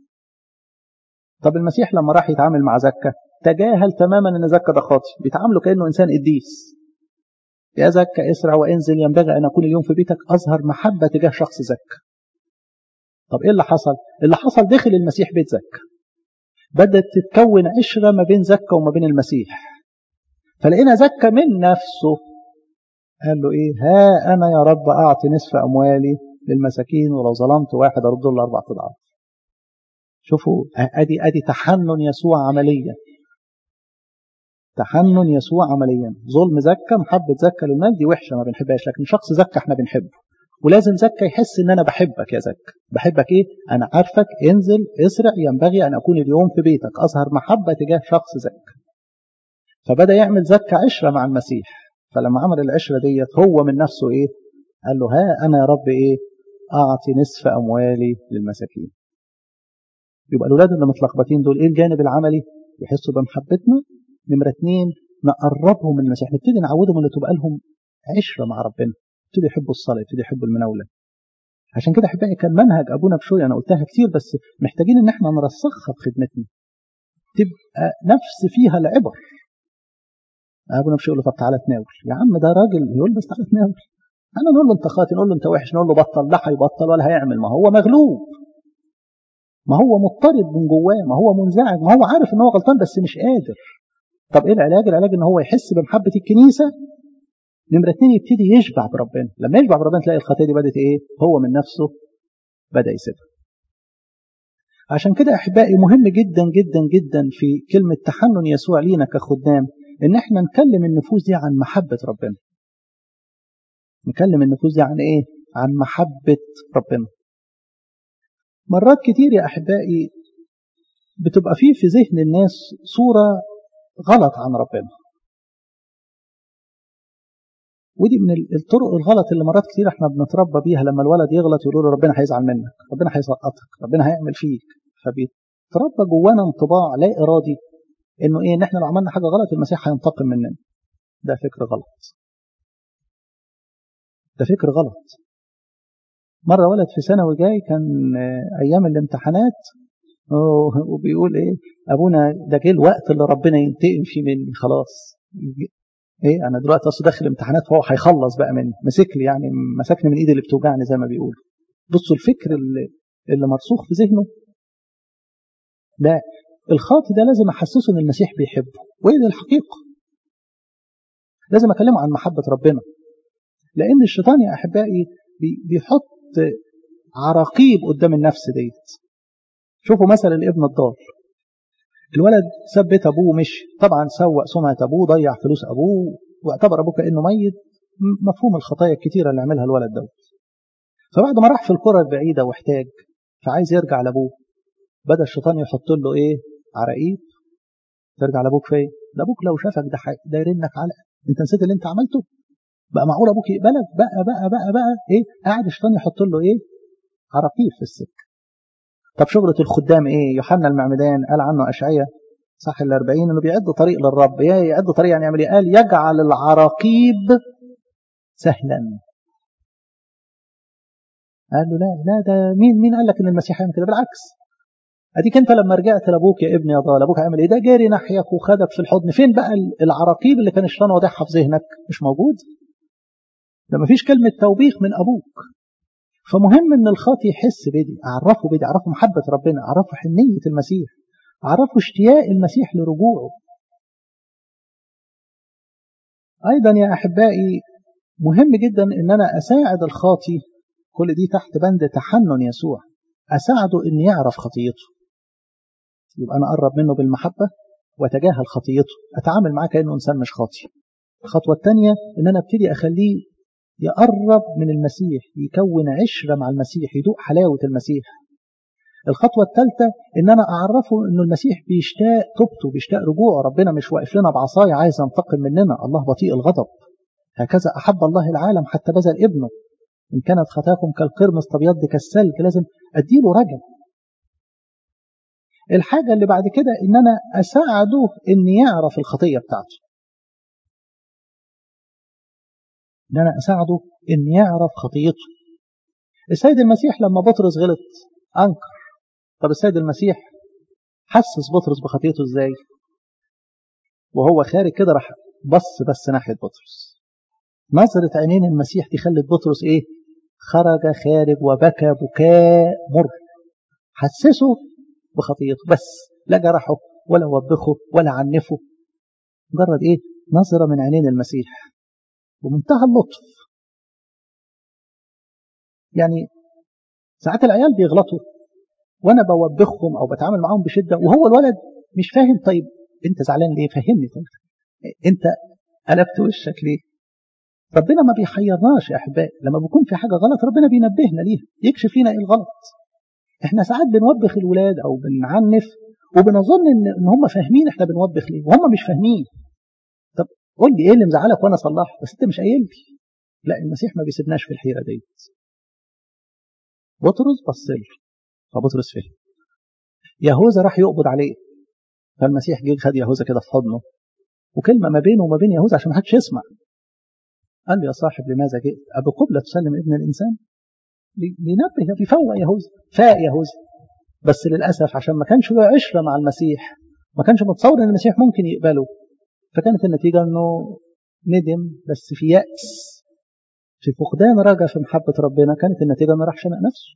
طب المسيح لما راح يتعامل مع زكا تجاهل تماما ان زكا ده خاطئ بيتعامله كانه انسان قديس يا زكا اسرع وانزل ينبغي ان اكون اليوم في بيتك اظهر محبه تجاه شخص زكا طب ايه اللي حصل اللي حصل دخل المسيح بيت زكا بدأت تتكون عشرة ما بين زكا وما بين المسيح فلقينا زكا من نفسه قال له ايه ها انا يا رب اعطي نصف اموالي للمساكين ولو ظلمت واحد ارد له اربع اضعاف شوفوا ادي ادي تحنن يسوع عمليا تحنن يسوع عمليا ظلم زكا محبة زكا للمال دي وحشة ما بنحبهاش لكن شخص زكا احنا بنحبه ولازم زكا يحس ان انا بحبك يا زكا بحبك ايه انا عارفك انزل اسرع ينبغي ان اكون اليوم في بيتك اظهر محبة تجاه شخص زكا فبدأ يعمل زكا عشرة مع المسيح فلما عمل العشرة ديت هو من نفسه ايه قال له ها انا يا رب ايه اعطي نصف اموالي للمساكين يبقى الاولاد اللي متلخبطين دول ايه الجانب العملي يحسوا بمحبتنا نمرة اتنين نقربهم من المسيح نبتدي نعودهم ان تبقى لهم عشرة مع ربنا يبتدي يحبوا الصلاة يبتدي يحبوا المناولة عشان كده احبائي كان منهج ابونا بشوي انا قلتها كتير بس محتاجين ان احنا نرسخها في خدمتنا تبقى نفس فيها العبر ابونا بشوي يقول له طب تعالى تناول يا عم ده راجل يقول بس تعالى تناول انا نقول له انت خاطي نقول له انت وحش نقول له بطل لا هيبطل ولا هيعمل ما هو مغلوب ما هو مضطرب من جواه ما هو منزعج ما هو عارف ان هو غلطان بس مش قادر طب ايه العلاج العلاج ان هو يحس بمحبه الكنيسه نمرة اتنين يبتدي يشبع بربنا لما يشبع بربنا تلاقي الخطية دي بدأت ايه هو من نفسه بدأ يسيبها عشان كده احبائي مهم جدا جدا جدا في كلمة تحنن يسوع لينا كخدام ان احنا نكلم النفوس دي عن محبة ربنا نكلم النفوس دي عن ايه عن محبة ربنا مرات كتير يا احبائي بتبقى فيه في ذهن الناس صورة غلط عن ربنا ودي من الطرق الغلط اللي مرات كتير احنا بنتربى بيها لما الولد يغلط يقولوا له ربنا هيزعل منك ربنا هيسقطك ربنا هيعمل فيك فبيتربى جوانا انطباع لا ارادي انه ايه ان احنا لو عملنا حاجه غلط المسيح هينتقم مننا ده فكر غلط ده فكر غلط مرة ولد في ثانوي جاي كان أيام الامتحانات وبيقول إيه أبونا ده جه الوقت اللي ربنا ينتقم فيه مني خلاص إيه أنا دلوقتي أصل داخل امتحانات فهو هيخلص بقى مني مسك لي يعني مسكني من إيدي اللي بتوجعني زي ما بيقولوا بصوا الفكر اللي, اللي مرسوخ في ذهنه لا الخاطي ده لازم أحسسه إن المسيح بيحبه وإيه دي الحقيقة لازم أكلمه عن محبة ربنا لأن الشيطان يا أحبائي بيحط عراقيب قدام النفس ديت شوفوا مثلا الابن الضال الولد ساب بيت ابوه ومشي طبعا سوق سمعه ابوه ضيع فلوس ابوه واعتبر ابوه كانه ميت مفهوم الخطايا الكتيره اللي عملها الولد دوت فبعد ما راح في القرى البعيده واحتاج فعايز يرجع لابوه بدا الشيطان يحط له ايه عراقيب ترجع لابوك فين ده ابوك لو شافك ده ده يرنك علقه انت نسيت اللي انت عملته بقى معقول ابوك يقبلك بقى بقى بقى بقى ايه قاعد الشيطان يحط له ايه عراقيب في السكه طب شغلة الخدام ايه يوحنا المعمدان قال عنه اشعياء صح ال 40 انه بيعد طريق للرب يعد طريق يعني يعمل ايه قال يجعل العراقيب سهلا قال له لا لا ده مين مين قال لك ان المسيح هيعمل كده بالعكس اديك انت لما رجعت لابوك يا ابني يا ضال ابوك هيعمل ايه ده جاري ناحيك وخدك في الحضن فين بقى العراقيب اللي كان الشيطان واضحها في ذهنك مش موجود ده مفيش كلمة توبيخ من أبوك فمهم ان الخاطي يحس بدي اعرفه بدي اعرفه محبه ربنا اعرفه حنيه المسيح اعرفه اشتياق المسيح لرجوعه ايضا يا احبائي مهم جدا ان انا اساعد الخاطي كل دي تحت بند تحنن يسوع اساعده ان يعرف خطيته يبقى انا اقرب منه بالمحبه واتجاهل خطيته اتعامل معاه كانه انسان مش خاطي الخطوه الثانيه ان انا ابتدي اخليه يقرب من المسيح يكون عشرة مع المسيح يدوق حلاوة المسيح الخطوة الثالثة إن أنا أعرفه إنه المسيح بيشتاق توبته بيشتاق رجوعه ربنا مش واقف لنا بعصاية عايز ينتقم مننا الله بطيء الغضب هكذا أحب الله العالم حتى بذل ابنه إن كانت خطاكم كالقرمز تبيض كالثلج لازم أديله رجل الحاجة اللي بعد كده إن أنا أساعده إن يعرف الخطية بتاعته ان انا اساعده ان يعرف خطيته السيد المسيح لما بطرس غلط انكر طب السيد المسيح حسس بطرس بخطيته ازاي وهو خارج كده راح بص بس ناحيه بطرس نظرة عينين المسيح دي خلت بطرس ايه خرج خارج وبكى بكاء مر حسسه بخطيته بس لا جرحه ولا وبخه ولا عنفه مجرد ايه نظرة من عينين المسيح ومنتهى اللطف يعني ساعات العيال بيغلطوا وانا بوبخهم او بتعامل معاهم بشده وهو الولد مش فاهم طيب انت زعلان ليه فهمني طيب انت قلبت وشك ليه ربنا ما بيحيرناش يا احبائي لما بيكون في حاجه غلط ربنا بينبهنا ليها يكشف لنا ايه الغلط احنا ساعات بنوبخ الولاد او بنعنف وبنظن ان ان هم فاهمين احنا بنوبخ ليه وهم مش فاهمين طب قول لي ايه اللي مزعلك وانا اصلحه بس انت مش قايل لي لا المسيح ما بيسيبناش في الحيره ديت بطرس بص له فبطرس فهم يهوذا راح يقبض عليه فالمسيح جه خد يهوذا كده في حضنه وكلمه ما بينه وما بين يهوذا عشان ما حدش يسمع قال له يا صاحب لماذا جئت أبو قبلة تسلم ابن الإنسان بينبه بيفوق يهوذا فاق يهوذا بس للأسف عشان ما كانش له عشرة مع المسيح ما كانش متصور أن المسيح ممكن يقبله فكانت النتيجة أنه ندم بس في يأس في فقدان رجا في محبة ربنا كانت النتيجة أنه راح شنق نفسه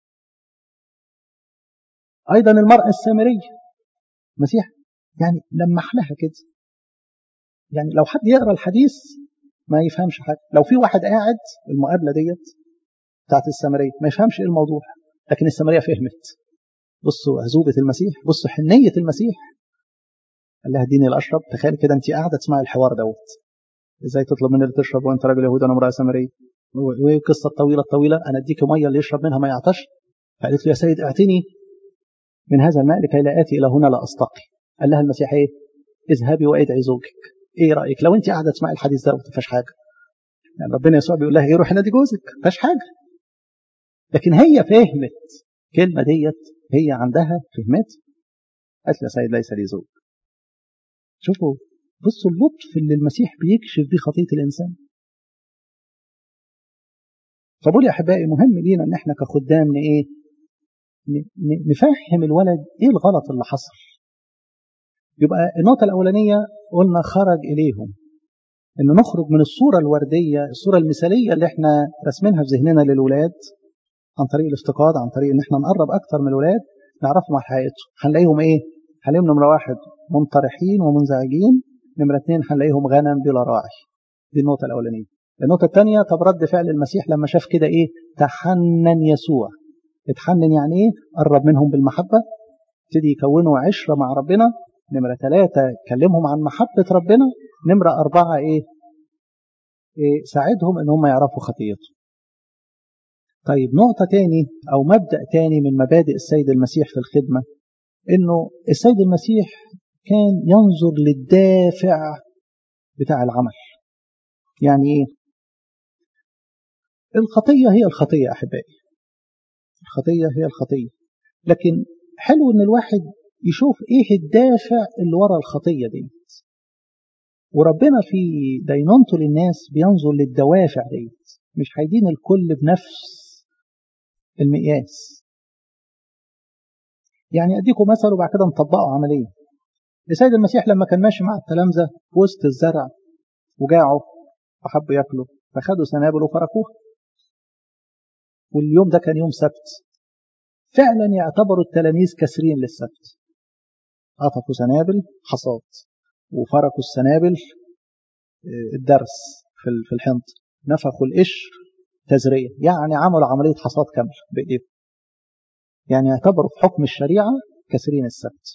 أيضا المرأة السامرية المسيح يعني لمح لها كده يعني لو حد يقرأ الحديث ما يفهمش حاجة لو في واحد قاعد المقابلة ديت بتاعت السامرية ما يفهمش ايه الموضوع لكن السامرية فهمت بصوا عزوبة المسيح بصوا حنية المسيح قال لها اديني الأشرب تخيل كده أنت قاعدة تسمعي الحوار دوت ازاي تطلب مني اللي تشرب وانت راجل يهودي انا امرأة سامرية وايه القصة الطويلة الطويلة أنا أديك مية اللي يشرب منها ما يعطش فقالت له يا سيد اعتني من هذا الماء لكي لا آتي إلى هنا لا أستقي قال لها المسيح ايه اذهبي وادعي زوجك ايه رايك لو انت قاعده تسمعي الحديث ده ما فيهاش حاجه يعني ربنا يسوع بيقول لها ايه روحي نادي جوزك ما فيهاش حاجه لكن هي فهمت الكلمه ديت هي عندها فهمت قالت له يا سيد ليس لي زوج شوفوا بصوا اللطف اللي المسيح بيكشف بيه خطيه الانسان فبقول يا احبائي مهم لينا ان احنا كخدام ايه نفهم الولد ايه الغلط اللي حصل يبقى النقطة الأولانية قلنا خرج إليهم إن نخرج من الصورة الوردية الصورة المثالية اللي احنا رسمينها في ذهننا للولاد عن طريق الافتقاد عن طريق إن احنا نقرب أكتر من الولاد نعرفهم على حقيقتهم هنلاقيهم إيه؟ هنلاقيهم نمرة واحد منطرحين ومنزعجين نمرة اثنين هنلاقيهم غنم بلا راعي دي النقطة الأولانية النقطة الثانية طب رد فعل المسيح لما شاف كده إيه؟ تحنن يسوع اتحنن يعني إيه؟ قرب منهم بالمحبة ابتدي يكونوا عشرة مع ربنا نمرة ثلاثة كلمهم عن محبة ربنا نمرة أربعة إيه؟ إيه ساعدهم إن هم يعرفوا خطيئتهم طيب نقطة تاني أو مبدأ تاني من مبادئ السيد المسيح في الخدمة إنه السيد المسيح كان ينظر للدافع بتاع العمل يعني إيه؟ الخطية هي الخطية أحبائي الخطية هي الخطية لكن حلو إن الواحد يشوف ايه الدافع اللي ورا الخطية دي وربنا في دينونته للناس بينظر للدوافع دي مش هيدين الكل بنفس المقياس يعني اديكم مثل وبعد كده نطبقه عمليا السيد المسيح لما كان ماشي مع التلامذة في وسط الزرع وجاعوا وحبوا ياكلوا فخدوا سنابل وفركوها واليوم ده كان يوم سبت فعلا يعتبروا التلاميذ كسرين للسبت قطفوا سنابل حصاد وفركوا السنابل الدرس في الحنط نفخوا القشر تزرية يعني عملوا عملية حصاد كاملة بإيديهم يعني يعتبروا في حكم الشريعة كسرين السبت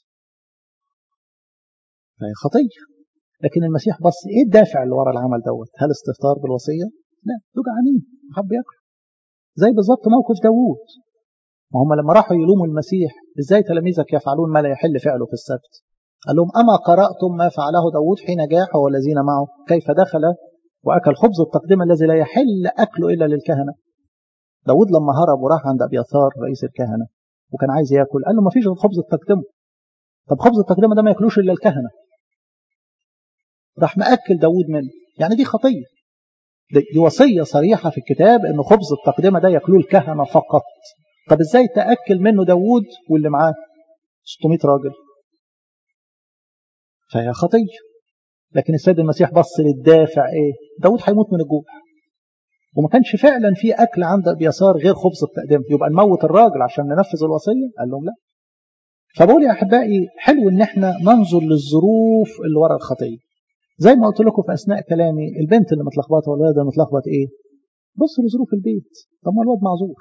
فهي خطية لكن المسيح بص ايه الدافع اللي ورا العمل دوت هل استهتار بالوصية لا دول جعانين حب ياكلوا زي بالظبط موقف داوود ما هم لما راحوا يلوموا المسيح ازاي تلاميذك يفعلون ما لا يحل فعله في السبت قال لهم أما قرأتم ما فعله داود حين جاح والذين معه كيف دخل وأكل خبز التقدمة الذي لا يحل أكله إلا للكهنة داود لما هرب وراح عند أبيثار رئيس الكهنة وكان عايز ياكل قال له ما فيش غير خبز التقدمة طب خبز التقدمة ده ما ياكلوش إلا الكهنة راح مأكل داود منه يعني دي خطية دي وصية صريحة في الكتاب إن خبز التقدمة ده ياكلوه الكهنة فقط طب ازاي تأكل منه داوود واللي معاه 600 راجل فهي خطية لكن السيد المسيح بص للدافع ايه داوود هيموت من الجوع وما كانش فعلا في اكل عند ابيسار غير خبز التقديم يبقى نموت الراجل عشان ننفذ الوصيه قال لهم لا فبقول يا احبائي حلو ان احنا ننظر للظروف اللي ورا الخطيه زي ما قلت لكم في اثناء كلامي البنت اللي متلخبطه والولد اللي متلخبط ايه بص لظروف البيت طب ما الواد معذور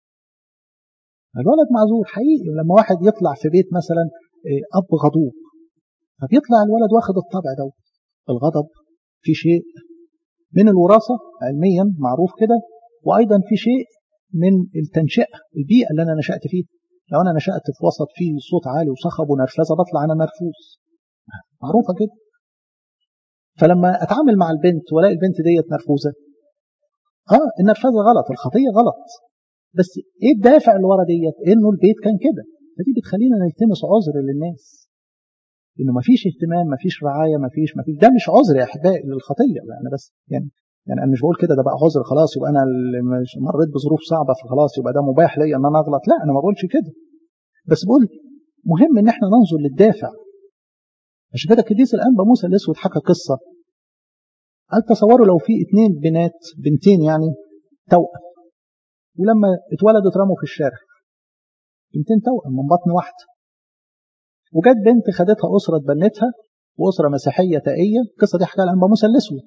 الولد معذور حقيقي لما واحد يطلع في بيت مثلا اب غضوب فبيطلع الولد واخد الطبع ده الغضب في شيء من الوراثه علميا معروف كده وايضا في شيء من التنشئه البيئه اللي انا نشات فيها لو انا نشات في وسط فيه صوت عالي وصخب ونرفزه بطلع انا مرفوز معروفه كده فلما اتعامل مع البنت والاقي البنت ديت نرفوزه اه النرفزه غلط الخطيه غلط بس ايه الدافع اللي ورا ديت انه البيت كان كده فدي بتخلينا نلتمس عذر للناس انه ما فيش اهتمام ما فيش رعايه ما فيش ما فيش ده مش عذر يا احبائي للخطيه يعني بس يعني يعني انا مش بقول كده ده بقى عذر خلاص يبقى انا اللي مريت بظروف صعبه فخلاص يبقى ده مباح ليا ان انا اغلط لا انا ما بقولش كده بس بقول مهم ان احنا ننظر للدافع عشان كده القديس الانبا موسى الاسود حكى قصه قال تصوروا لو في اتنين بنات بنتين يعني توأم ولما اتولدوا اترموا في الشارع بنتين توأم من بطن واحده وجت بنت خدتها أسرة تبنتها وأسرة مسيحية تائية القصة دي حكاها الأنبا موسى الأسود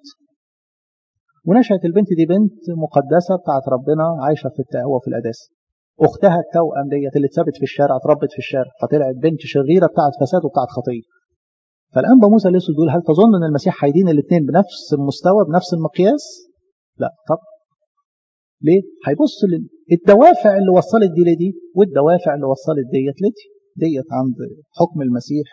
ونشأت البنت دي بنت مقدسة بتاعت ربنا عايشة في التقوى وفي القداسة أختها التوأم ديت اللي اتثبت في الشارع اتربت في الشارع فطلعت بنت شريرة بتاعت فساد وبتاعت خطية فالأنبا موسى الأسود يقول هل تظن أن المسيح هيدين الاثنين بنفس المستوى بنفس المقياس؟ لا طب ليه؟ هيبص الدوافع اللي وصلت دي لدي والدوافع اللي وصلت ديت لدي ديت عند حكم المسيح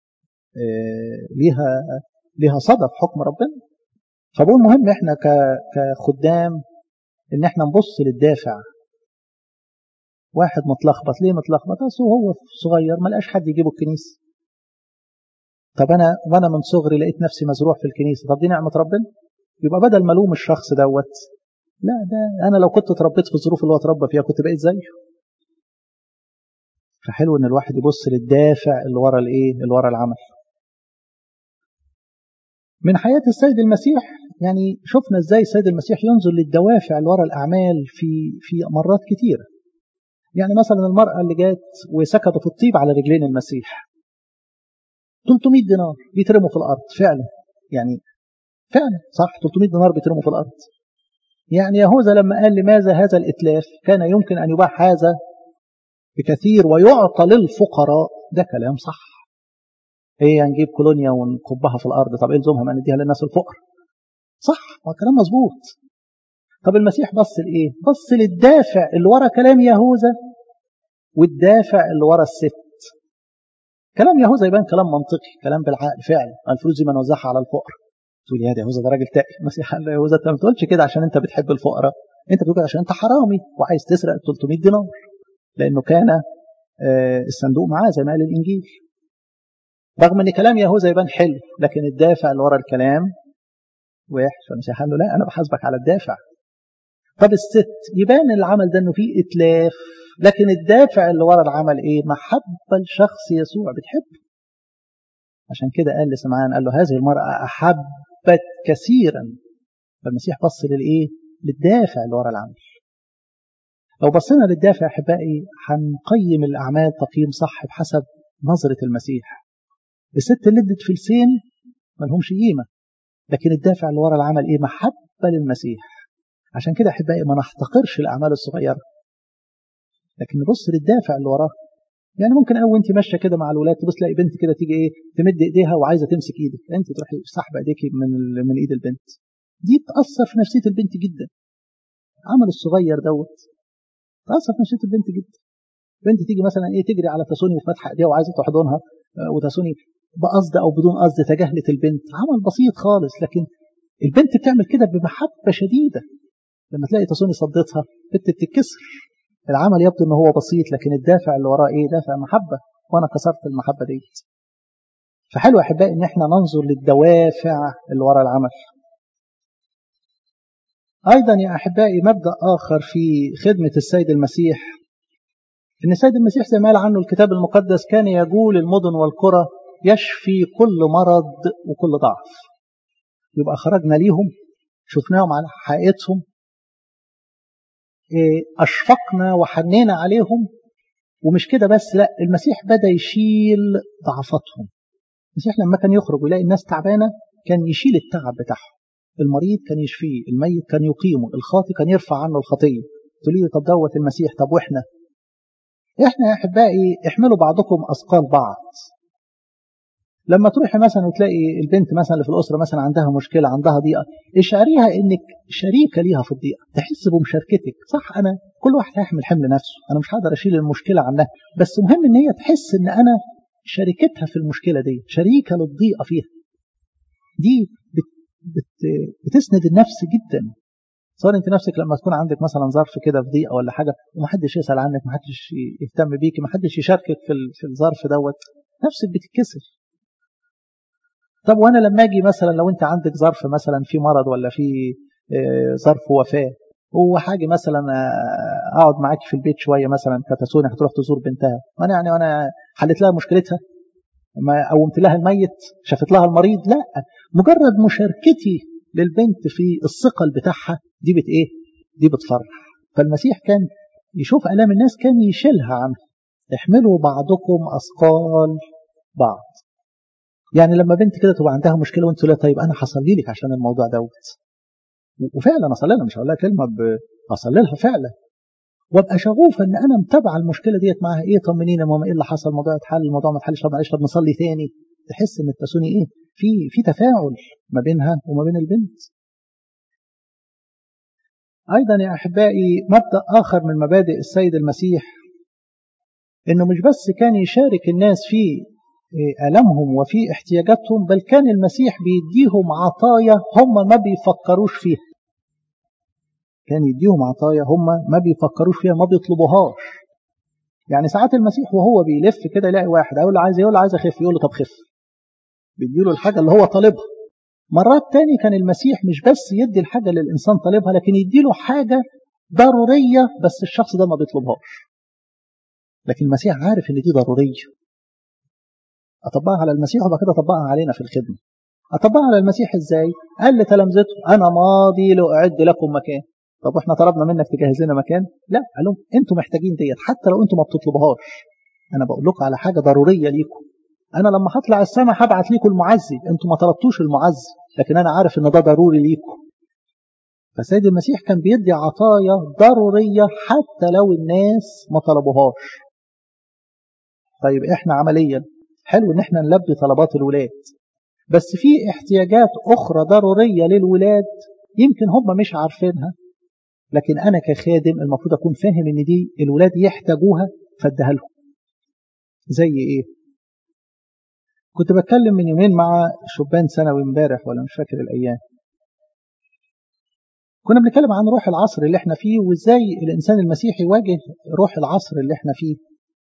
ليها ليها صدى في حكم ربنا فبقول مهم احنا كخدام ان احنا نبص للدافع واحد متلخبط ليه متلخبط اصل هو صغير ما لقاش حد يجيبه الكنيسه طب أنا وأنا من صغري لقيت نفسي مزروع في الكنيسة طب دي نعمة ربنا يبقى بدل ما ألوم الشخص دوت لا ده أنا لو كنت اتربيت في الظروف اللي هو اتربى فيها كنت بقيت زيه فحلو إن الواحد يبص للدافع اللي ورا الإيه اللي ورا العمل من حياة السيد المسيح يعني شفنا ازاي السيد المسيح ينظر للدوافع اللي ورا الأعمال في في مرات كتيرة يعني مثلا المرأة اللي جات وسكتوا في الطيب على رجلين المسيح 300 دينار بيترموا في الأرض فعلا يعني فعلا صح 300 دينار بيترموا في الأرض يعني يهوذا لما قال لماذا هذا الإتلاف كان يمكن أن يباع هذا بكثير ويعطى للفقراء ده كلام صح هي نجيب كولونيا ونكبها في الأرض طب إيه لزومها ما نديها للناس الفقر صح هو كلام مظبوط طب المسيح بص لإيه بص للدافع اللي ورا كلام يهوذا والدافع اللي ورا الست كلام يهوذا يبان كلام منطقي كلام بالعقل فعلا الفلوس دي ما نوزعها على الفقر تقول يا يهوذا ده راجل تقي المسيح قال يهوذا انت ما بتقولش كده عشان انت بتحب الفقراء انت بتقول كده عشان انت حرامي وعايز تسرق 300 دينار لانه كان الصندوق معاه زي ما قال الانجيل رغم ان كلام يهوذا يبان حلو لكن الدافع اللي ورا الكلام وحش فالمسيح قال له لا انا بحاسبك على الدافع طب الست يبان العمل ده انه فيه اتلاف لكن الدافع اللي ورا العمل ايه محبه لشخص يسوع بتحبه عشان كده قال لسمعان قال له هذه المراه احبت كثيرا فالمسيح بص للايه للدافع اللي ورا العمل لو بصينا للدافع احبائي هنقيم الاعمال تقييم صح بحسب نظره المسيح الست اللي ادت فلسين ما لهمش قيمه لكن الدافع اللي ورا العمل ايه محبه للمسيح عشان كده احبائي ما نحتقرش الاعمال الصغيره لكن نبص للدافع اللي وراه يعني ممكن قوي انت ماشيه كده مع الولاد تبص تلاقي بنت كده تيجي ايه تمد ايديها وعايزه تمسك ايدك انت تروحي سحبه ايديكي من من ايد البنت دي تاثر في نفسيه البنت جدا العمل الصغير دوت تاثر في نفسيه البنت جدا بنت تيجي مثلا ايه تجري على تسوني وفاتحه ايديها وعايزه تحضنها وتسوني بقصد او بدون قصد تجاهلت البنت عمل بسيط خالص لكن البنت بتعمل كده بمحبه شديده لما تلاقي تسوني صدتها بنت بتتكسر العمل يبدو ان هو بسيط لكن الدافع اللي وراه ايه دافع محبه وانا كسرت المحبه ديت فحلو احبائي ان احنا ننظر للدوافع اللي ورا العمل ايضا يا احبائي مبدا اخر في خدمه السيد المسيح ان السيد المسيح زي ما قال عنه الكتاب المقدس كان يجول المدن والقرى يشفي كل مرض وكل ضعف يبقى خرجنا ليهم شفناهم على حقيقتهم أشفقنا وحنينا عليهم ومش كده بس لا المسيح بدأ يشيل ضعفاتهم المسيح لما كان يخرج ويلاقي الناس تعبانة كان يشيل التعب بتاعهم المريض كان يشفيه الميت كان يقيمه الخاطي كان يرفع عنه الخطية تقول لي طب دوت المسيح طب واحنا احنا يا احبائي احملوا بعضكم اثقال بعض لما تروحي مثلا وتلاقي البنت مثلا اللي في الاسره مثلا عندها مشكله عندها ضيقه اشعريها انك شريكه ليها في الضيقه تحس بمشاركتك صح انا كل واحد هيحمل حمل نفسه انا مش هقدر اشيل المشكله عنها بس مهم ان هي تحس ان انا شريكتها في المشكله دي شريكه للضيقه فيها دي بت بت بتسند النفس جدا صار انت نفسك لما تكون عندك مثلا ظرف كده في ضيقه ولا حاجه ومحدش يسال عنك محدش يهتم بيكي محدش يشاركك في في الظرف دوت نفسك بتتكسر طب وانا لما اجي مثلا لو انت عندك ظرف مثلا في مرض ولا في ظرف وفاه وحاجه مثلا اقعد معاكي في البيت شويه مثلا كتسوني هتروح تزور بنتها وانا يعني وانا حلت لها مشكلتها ما قومت لها الميت شافت لها المريض لا مجرد مشاركتي للبنت في الثقل بتاعها دي بت ايه دي بتفرح فالمسيح كان يشوف الام الناس كان يشيلها عنه احملوا بعضكم اثقال بعض يعني لما بنت كده تبقى عندها مشكله وانت تقول طيب انا هصلي لك عشان الموضوع دوت وفعلا اصلي لها مش هقول لها كلمه اصلي لها فعلا وابقى شغوفه ان انا متابعه المشكله ديت معاها ايه طمنيني يا ماما ايه اللي حصل الموضوع اتحل الموضوع ما اتحلش طب معلش طب نصلي تاني تحس ان التسوني ايه في في تفاعل ما بينها وما بين البنت ايضا يا احبائي مبدا اخر من مبادئ السيد المسيح انه مش بس كان يشارك الناس في ألمهم وفي احتياجاتهم بل كان المسيح بيديهم عطايا هم ما بيفكروش فيها كان يديهم عطايا هم ما بيفكروش فيها ما بيطلبوهاش يعني ساعات المسيح وهو بيلف كده يلاقي واحد يقول له عايز يقول له عايز اخف يقول له طب خف بيديله الحاجة اللي هو طالبها مرات تاني كان المسيح مش بس يدي الحاجة اللي الإنسان طالبها لكن يديله حاجة ضرورية بس الشخص ده ما بيطلبهاش لكن المسيح عارف ان دي ضرورية أطبقها على المسيح وبعد كده أطبقها علينا في الخدمة أطبقها على المسيح إزاي؟ قال لتلامذته أنا ماضي لأعد لكم مكان طب واحنا طلبنا منك تجهز لنا مكان؟ لا قال لهم انتوا محتاجين ديت حتى لو انتوا ما بتطلبوهاش انا بقول لكم على حاجه ضروريه ليكم انا لما هطلع السماء هبعت لكم المعزي انتوا ما طلبتوش المعزي لكن انا عارف ان ده ضروري ليكم فسيد المسيح كان بيدي عطايا ضروريه حتى لو الناس ما طلبوهاش طيب احنا عمليا حلو ان احنا نلبي طلبات الولاد بس في احتياجات اخرى ضروريه للولاد يمكن هم مش عارفينها لكن انا كخادم المفروض اكون فاهم ان دي الولاد يحتاجوها فاديها لهم زي ايه كنت بتكلم من يومين مع شبان ثانوي امبارح ولا مش فاكر الايام كنا بنتكلم عن روح العصر اللي احنا فيه وازاي الانسان المسيحي يواجه روح العصر اللي احنا فيه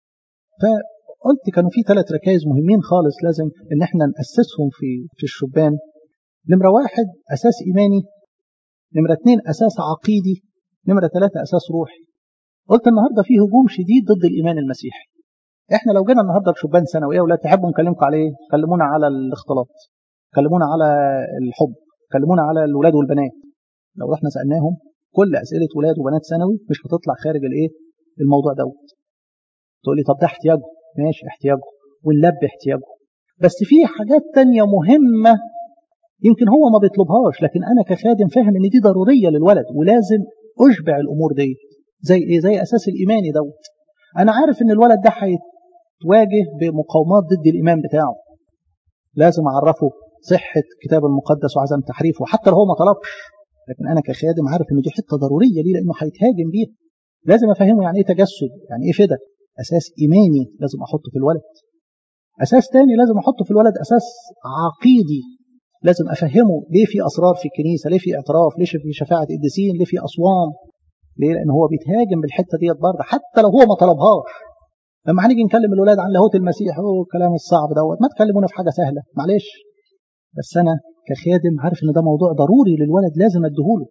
فقلت كانوا في ثلاث ركائز مهمين خالص لازم ان احنا ناسسهم في في الشبان نمره واحد اساس ايماني نمره اثنين اساس عقيدي نمره ثلاثه اساس روحي قلت النهارده في هجوم شديد ضد الايمان المسيحي احنا لو جينا النهارده لشبان ثانوي ايه ولا تحبوا نكلمكم على ايه؟ كلمونا على الاختلاط كلمونا على الحب كلمونا على الولاد والبنات لو رحنا سالناهم كل اسئله ولاد وبنات ثانوي مش هتطلع خارج الايه؟ الموضوع دوت تقول لي طب ده احتياجه ماشي احتياجه ونلبي احتياجه بس في حاجات تانية مهمة يمكن هو ما بيطلبهاش لكن أنا كخادم فاهم إن دي ضرورية للولد ولازم أشبع الأمور دي زي إيه؟ زي أساس الإيماني دوت أنا عارف إن الولد ده هيتواجه بمقاومات ضد الإيمان بتاعه لازم أعرفه صحة كتاب المقدس وعدم تحريفه حتى لو هو ما طلبش لكن أنا كخادم عارف إن دي حتة ضرورية ليه لأنه هيتهاجم بيها لازم أفهمه يعني إيه تجسد يعني إيه فدا أساس إيماني لازم أحطه في الولد أساس تاني لازم أحطه في الولد أساس عقيدي لازم أفهمه ليه في أسرار في الكنيسة ليه في اعتراف ليه في شفاعة قديسين ليه في أصوام ليه لأن هو بيتهاجم بالحتة ديت برضه حتى لو هو ما طلبهاش لما هنيجي نكلم الولاد عن لاهوت المسيح هو الكلام الصعب دوت ما تكلمونا في حاجة سهلة معلش بس أنا كخادم عارف إن ده موضوع ضروري للولد لازم أديهوله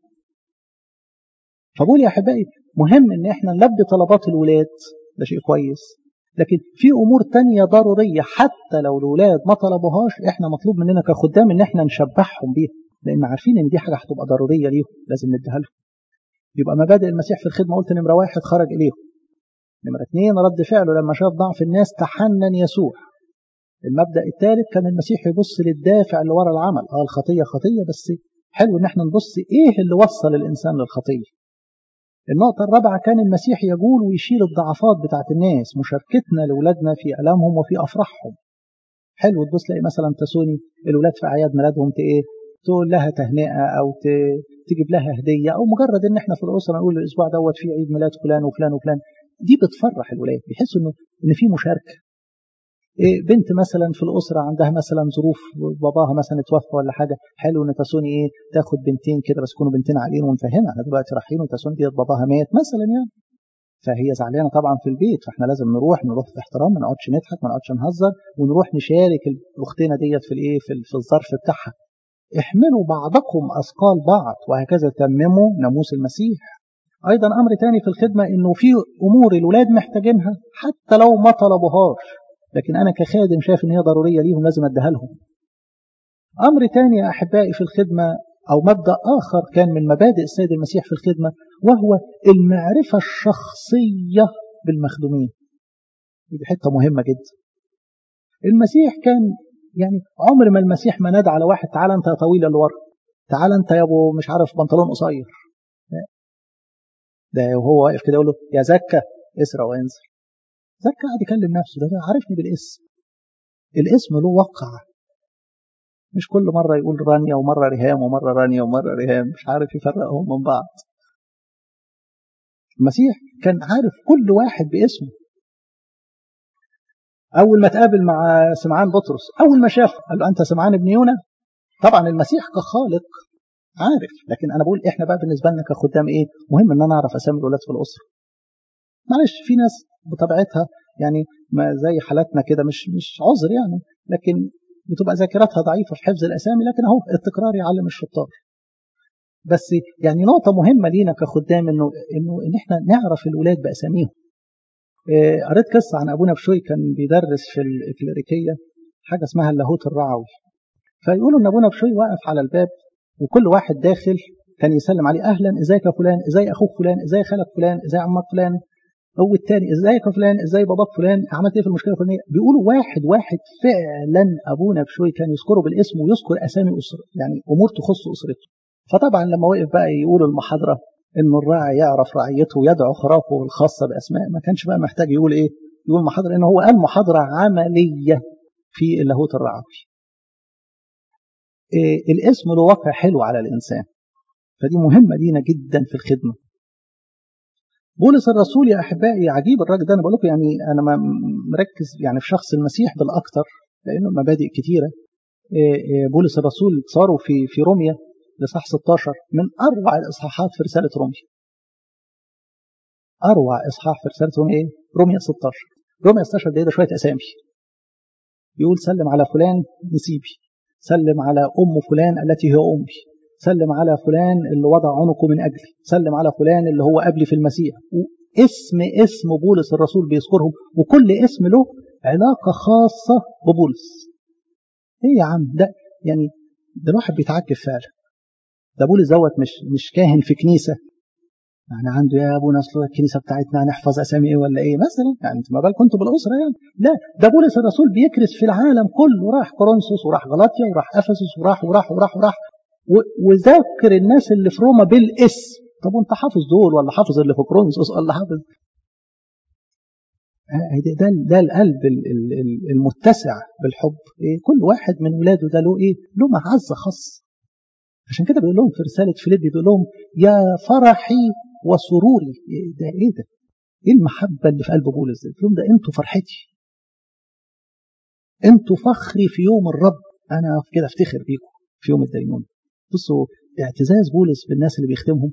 فبقول يا أحبائي مهم إن إحنا نلبي طلبات الولاد ده شيء كويس لكن في امور تانية ضرورية حتى لو الولاد ما طلبوهاش احنا مطلوب مننا كخدام ان احنا نشبعهم بيها لان عارفين ان دي حاجة هتبقى ضرورية ليهم لازم نديها لهم يبقى مبادئ المسيح في الخدمة قلت نمرة واحد خرج اليهم نمرة اثنين رد فعله لما شاف ضعف الناس تحنن يسوع المبدأ الثالث كان المسيح يبص للدافع اللي ورا العمل اه الخطية خطية بس حلو ان احنا نبص ايه اللي وصل الانسان للخطية النقطة الرابعة كان المسيح يقول ويشيل الضعفات بتاعت الناس مشاركتنا لأولادنا في ألامهم وفي أفراحهم حلو تبص تلاقي مثلا تسوني الولاد في أعياد ميلادهم إيه تقول لها تهنئة أو تجيب لها هدية أو مجرد إن إحنا في الأسرة نقول الأسبوع دوت في عيد ميلاد فلان وفلان وفلان دي بتفرح الولاد بيحسوا إنه إن في مشاركة إيه بنت مثلا في الأسرة عندها مثلا ظروف باباها مثلا اتوفى ولا حاجة حلو إن تسوني إيه تاخد بنتين كده بس يكونوا بنتين عاقلين ونفهمها احنا دلوقتي رايحين وتسوني ديت باباها مات مثلا يعني فهي زعلانة طبعا في البيت فاحنا لازم نروح نروح في احترام ما نقعدش نضحك ما نقعدش نهزر ونروح نشارك أختنا ديت في الإيه في, في الظرف بتاعها احملوا بعضكم أثقال بعض وهكذا تمموا ناموس المسيح أيضا أمر تاني في الخدمة إنه في أمور الولاد محتاجينها حتى لو ما طلبوهاش لكن أنا كخادم شايف إن هي ضرورية ليهم لازم أديها لهم. أمر تاني يا أحبائي في الخدمة أو مبدأ آخر كان من مبادئ السيد المسيح في الخدمة وهو المعرفة الشخصية بالمخدومين. دي حتة مهمة جدا. المسيح كان يعني عمر ما المسيح ما نادى على واحد تعالى أنت يا طويل اللي ورا. تعالى أنت يا أبو مش عارف بنطلون قصير. ده وهو واقف كده يقول له يا زكا اسرع وانزل. زكا قاعد يكلم نفسه ده, ده عارفني بالاسم الاسم له وقع مش كل مرة يقول رانيا ومرة ريهام ومرة رانيا ومرة ريهام مش عارف يفرقهم من بعض المسيح كان عارف كل واحد باسمه أول ما تقابل مع سمعان بطرس أول ما شافه قال له أنت سمعان ابن يونا طبعا المسيح كخالق عارف لكن أنا بقول إحنا بقى بالنسبة لنا كخدام إيه مهم إن أنا أعرف أسامي الأولاد في الأسرة معلش في ناس بطبيعتها يعني ما زي حالاتنا كده مش مش عذر يعني لكن بتبقى ذاكرتها ضعيفه في حفظ الاسامي لكن اهو التكرار يعلم الشطار بس يعني نقطة مهمة لينا كخدام انه انه ان احنا نعرف الولاد باساميهم. إيه قريت قصة عن ابونا بشوي كان بيدرس في الكليريكية حاجة اسمها اللاهوت الرعوي. فيقولوا ان ابونا بشوي واقف على الباب وكل واحد داخل كان يسلم عليه اهلا ازيك يا فلان ازاي اخوك فلان ازاي خالك فلان ازاي عمك فلان هو الثاني ازيك يا فلان ازاي باباك فلان عملت ايه في المشكله الفلانيه بيقولوا واحد واحد فعلا ابونا بشوي كان يذكره بالاسم ويذكر اسامي اسره يعني امور تخص اسرته فطبعا لما وقف بقى يقول المحاضره ان الراعي يعرف رعيته ويدعو خرافه الخاصه باسماء ما كانش بقى محتاج يقول ايه يقول محاضره ان هو قال محاضره عمليه في اللاهوت الرعوي إيه الاسم له واقع حلو على الانسان فدي مهمه لينا جدا في الخدمه بولس الرسول يا احبائي عجيب الراجل ده انا بقول لكم يعني انا مركز يعني في شخص المسيح بالاكثر لانه مبادئ كتيره بولس الرسول صاروا في في روميا لصح 16 من اروع الاصحاحات في رساله روميا اروع اصحاح في رساله روميا ايه؟ روميا 16 روميا 16 ده, ده شويه اسامي يقول سلم على فلان نسيبي سلم على ام فلان التي هي امي سلم على فلان اللي وضع عنقه من أجلي سلم على فلان اللي هو قبلي في المسيح اسم اسم بولس الرسول بيذكرهم وكل اسم له علاقة خاصة ببولس ايه يا عم ده يعني ده الواحد بيتعجب فعلا ده بولس دوت مش مش كاهن في كنيسة يعني عنده يا ابونا اصل الكنيسه بتاعتنا هنحفظ اسامي ايه ولا ايه مثلا يعني ما بالكم انتوا بالاسره يعني لا ده بولس الرسول بيكرس في العالم كله راح كورنثوس وراح غلاطيا وراح افسس وراح وراح وراح وراح وذكر الناس اللي في روما بالاسم طب وانت حافظ دول ولا حافظ اللي في كورنثوس ولا حافظ ده ده القلب المتسع بالحب إيه كل واحد من ولاده ده له ايه له معزه خاصه عشان كده بيقول لهم في رساله فيليبي بيقول لهم يا فرحي وسروري إيه ده ايه ده ايه المحبه اللي في قلب بولس ده لهم ده انتوا فرحتي انتوا فخري في يوم الرب انا كده افتخر بيكم في يوم الدينونه بصوا اعتزاز بولس بالناس اللي بيخدمهم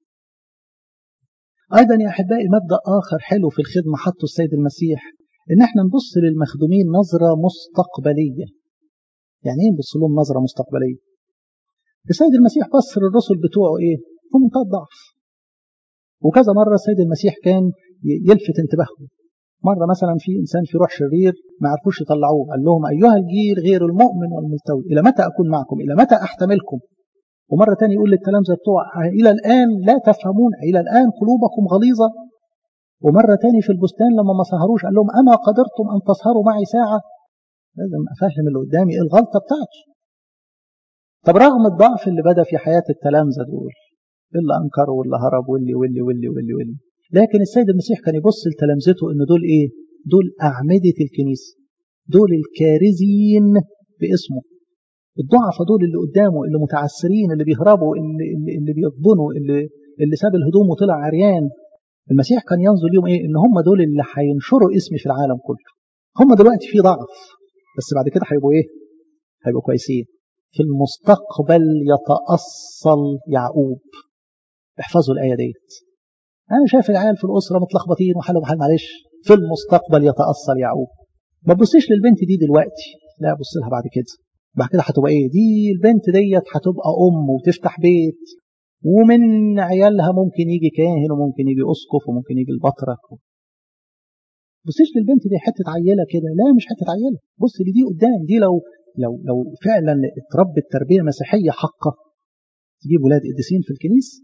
أيضا يا أحبائي مبدأ آخر حلو في الخدمة حطه السيد المسيح إن احنا نبص للمخدومين نظرة مستقبلية يعني إيه نبص لهم نظرة مستقبلية السيد المسيح بص للرسل بتوعه إيه في منتهى الضعف وكذا مرة السيد المسيح كان يلفت انتباههم مرة مثلا في إنسان في روح شرير ما عرفوش يطلعوه قال لهم أيها الجيل غير المؤمن والملتوي إلى متى أكون معكم إلى متى أحتملكم ومرة تانية يقول للتلامذة بتوع إلى الآن لا تفهمون إلى الآن قلوبكم غليظة ومرة تاني في البستان لما ما سهروش قال لهم أما قدرتم أن تسهروا معي ساعة لازم أفهم اللي قدامي إيه الغلطة بتاعته طب رغم الضعف اللي بدأ في حياة التلامذة دول اللي أنكروا واللي هرب واللي واللي واللي واللي واللي لكن السيد المسيح كان يبص لتلامذته إن دول إيه؟ دول أعمدة الكنيسة دول الكارزين باسمه الضعفة دول اللي قدامه اللي متعسرين اللي بيهربوا اللي, اللي, اللي بيضبنوا اللي, اللي ساب الهدوم وطلع عريان المسيح كان ينظر ليهم ايه ان هم دول اللي هينشروا اسمي في العالم كله هم دلوقتي في ضعف بس بعد كده هيبقوا ايه هيبقوا كويسين في المستقبل يتأصل يعقوب احفظوا الآية ديت أنا شايف العيال في الأسرة متلخبطين وحالهم حال معلش في المستقبل يتأصل يعقوب ما تبصيش للبنت دي دلوقتي لا بص لها بعد كده بعد كده هتبقى ايه دي البنت ديت هتبقى ام وتفتح بيت ومن عيالها ممكن يجي كاهن وممكن يجي اسقف وممكن يجي البطرك بصيش للبنت دي حته عيله كده لا مش حته عيله بص دي دي قدام دي لو لو لو فعلا اتربت تربيه مسيحيه حقه تجيب ولاد قديسين في الكنيسه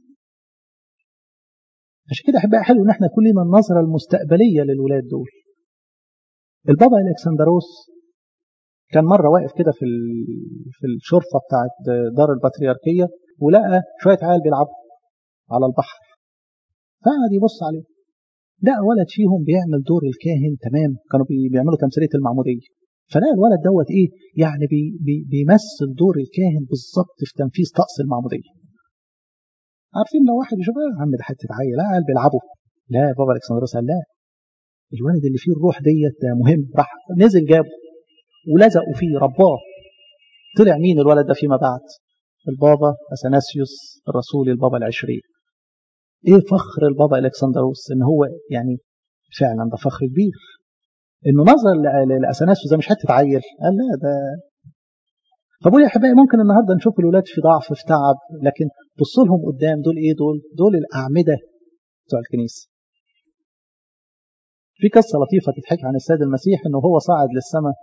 عشان كده احبائي حلو ان احنا يكون لنا النظره المستقبليه للولاد دول البابا الكسندروس كان مره واقف كده في في الشرفه بتاعت دار البطريركيه ولقى شويه عيال بيلعبوا على البحر فقعد يبص عليه لقى ولد فيهم بيعمل دور الكاهن تمام كانوا بيعملوا تمثيليه المعموديه فلقى الولد دوت ايه يعني بي بي بيمثل دور الكاهن بالظبط في تنفيذ طقس المعموديه عارفين لو واحد يشوف يا عم ده حته عيل لا قال بيلعبوا لا بابا الكسندروس قال لا الولد اللي فيه الروح ديت ده مهم راح نزل جابه ولزقوا فيه رباه طلع مين الولد ده فيما بعد البابا اثناسيوس الرسول البابا العشرين ايه فخر البابا الكسندروس ان هو يعني فعلا ده فخر كبير انه نظر لاثناسيوس ده مش حته عيل قال لا ده فبقول يا احبائي ممكن النهارده نشوف الولاد في ضعف في تعب لكن بص لهم قدام دول ايه دول؟ دول الاعمده بتوع الكنيسه. في قصه لطيفه تتحكي عن السيد المسيح انه هو صاعد للسماء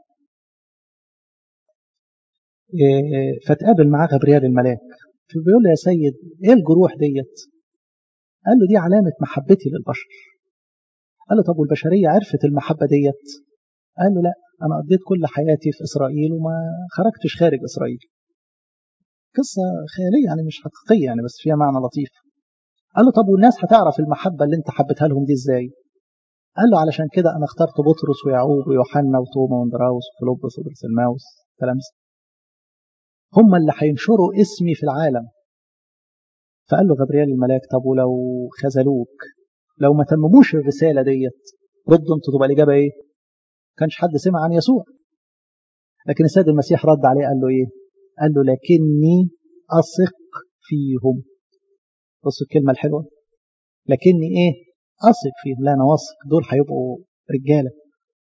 فتقابل معاه غبريال الملاك بيقول له يا سيد ايه الجروح ديت؟ قال له دي علامه محبتي للبشر. قال له طب والبشريه عرفت المحبه ديت؟ قال له لا أنا قضيت كل حياتي في إسرائيل وما خرجتش خارج إسرائيل قصة خيالية يعني مش حقيقية يعني بس فيها معنى لطيف قال له طب والناس هتعرف المحبة اللي انت حبيتها لهم دي ازاي قال له علشان كده أنا اخترت بطرس ويعقوب ويوحنا وتوما واندراوس وفيلبس وبرسلماوس تلامذة هم اللي هينشروا اسمي في العالم فقال له غبريال الملاك طب ولو خذلوك لو ما تمموش الرسالة ديت ردوا انتوا تبقى الإجابة إيه؟ كانش حد سمع عن يسوع لكن السيد المسيح رد عليه قال له ايه قال له لكني اثق فيهم بصوا الكلمه الحلوه لكني ايه اثق فيهم لا انا واثق دول هيبقوا رجاله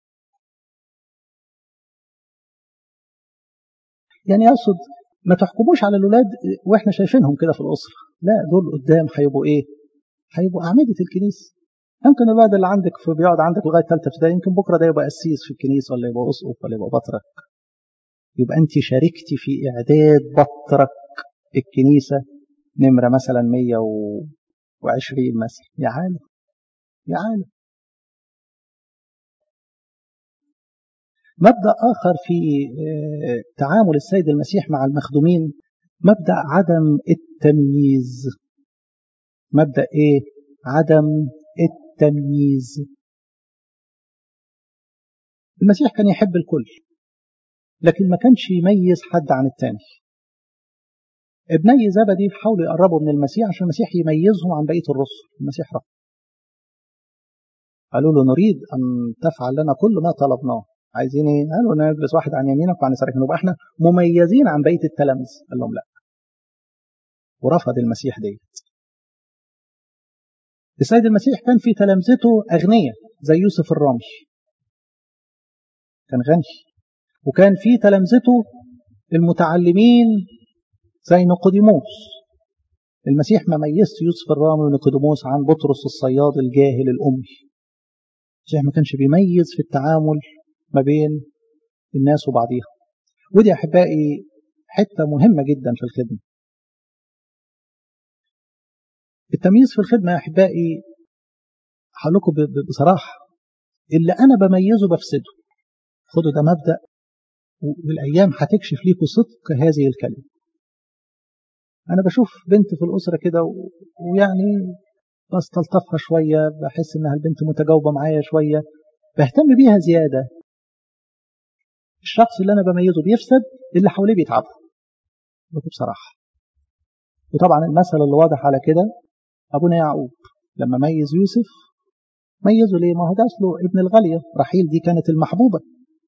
يعني اقصد ما تحكموش على الاولاد واحنا شايفينهم كده في الاسره لا دول قدام هيبقوا ايه هيبقوا اعمده الكنيسه يمكن الولد اللي عندك في بيقعد عندك لغايه ثالثه ابتدائي يمكن بكره ده يبقى قسيس في الكنيسه ولا يبقى اسقف ولا يبقى بطرك يبقى انت شاركتي في اعداد بطرك الكنيسه نمره مثلا 120 مثلا يا عالم يا عالم مبدا اخر في تعامل السيد المسيح مع المخدومين مبدا عدم التمييز مبدا ايه عدم التمييز المسيح كان يحب الكل لكن ما كانش يميز حد عن التاني ابني زبدي حاولوا يقربوا من المسيح عشان المسيح يميزهم عن بقيه الرسل المسيح رفض قالوا له نريد ان تفعل لنا كل ما طلبناه عايزين ايه؟ قالوا نجلس واحد عن يمينك وعن يسارك نبقى احنا مميزين عن بقيه التلاميذ قال لهم لا ورفض المسيح ديت السيد المسيح كان في تلامذته أغنياء زي يوسف الرامي كان غني وكان في تلامذته المتعلمين زي نيقوديموس المسيح ما ميزت يوسف الرامي ونيقوديموس عن بطرس الصياد الجاهل الأمي المسيح ما كانش بيميز في التعامل ما بين الناس وبعضيها ودي أحبائي حتة مهمة جدا في الخدمة التمييز في الخدمة يا أحبائي هقول لكم بصراحة اللي أنا بميزه بفسده خدوا ده مبدأ والأيام هتكشف ليكم صدق هذه الكلمة أنا بشوف بنت في الأسرة كده ويعني بستلطفها شوية بحس إنها البنت متجاوبة معايا شوية بهتم بيها زيادة الشخص اللي أنا بميزه بيفسد اللي حواليه بيتعبوا بصراحة وطبعا المثل اللي واضح على كده أبونا يعقوب لما ميز يوسف ميزه ليه؟ ما هو ده أصله ابن الغالية رحيل دي كانت المحبوبة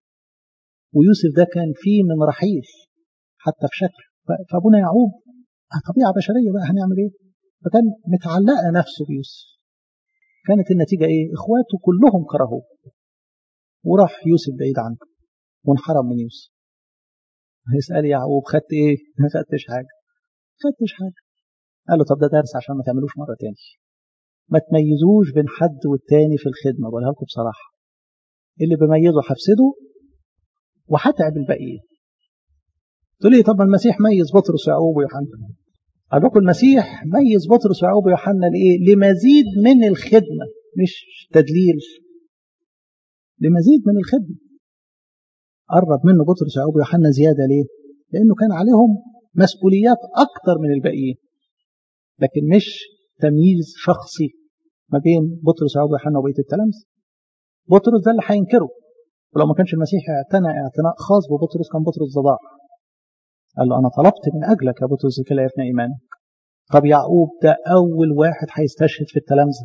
ويوسف ده كان فيه من رحيل حتى في شكل فأبونا يعقوب طبيعة بشرية بقى هنعمل إيه؟ فكان متعلقة نفسه بيوسف كانت النتيجة إيه؟ إخواته كلهم كرهوه وراح يوسف بعيد عنه وانحرم من يوسف هيسأل يعقوب خدت إيه؟ ما خدتش حاجة خدتش حاجة قال له طب ده درس عشان ما تعملوش مرة تاني ما تميزوش بين حد والتاني في الخدمة بقولها لكم بصراحة اللي بميزه هفسده وهتعب الباقيين تقول لي طب المسيح ميز بطرس ويعقوب ويوحنا قال لكم المسيح ميز بطرس ويعقوب ويوحنا لايه؟ لمزيد من الخدمة مش تدليل لمزيد من الخدمة قرب منه بطرس ويعقوب ويوحنا زيادة ليه؟ لأنه كان عليهم مسؤوليات أكتر من الباقيين لكن مش تمييز شخصي ما بين بطرس ويعقوب ويوحنا وبقية التلامذة بطرس ده اللي هينكره ولو ما كانش المسيح اعتنى اعتناء خاص ببطرس كان بطرس ضاع قال له أنا طلبت من أجلك يا بطرس كلا يفنى إيمانك طب يعقوب ده أول واحد هيستشهد في التلامذة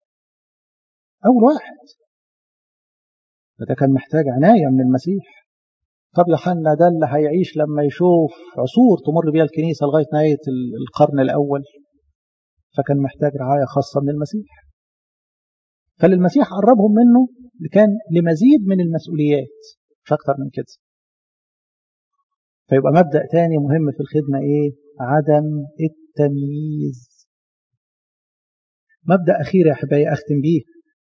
أول واحد فده كان محتاج عناية من المسيح طب يوحنا ده اللي هيعيش لما يشوف عصور تمر بيها الكنيسة لغاية نهاية القرن الأول فكان محتاج رعاية خاصة من المسيح فللمسيح قربهم منه كان لمزيد من المسؤوليات مش أكتر من كده فيبقى مبدأ تاني مهم في الخدمة إيه عدم التمييز مبدأ أخير يا أحبائي أختم بيه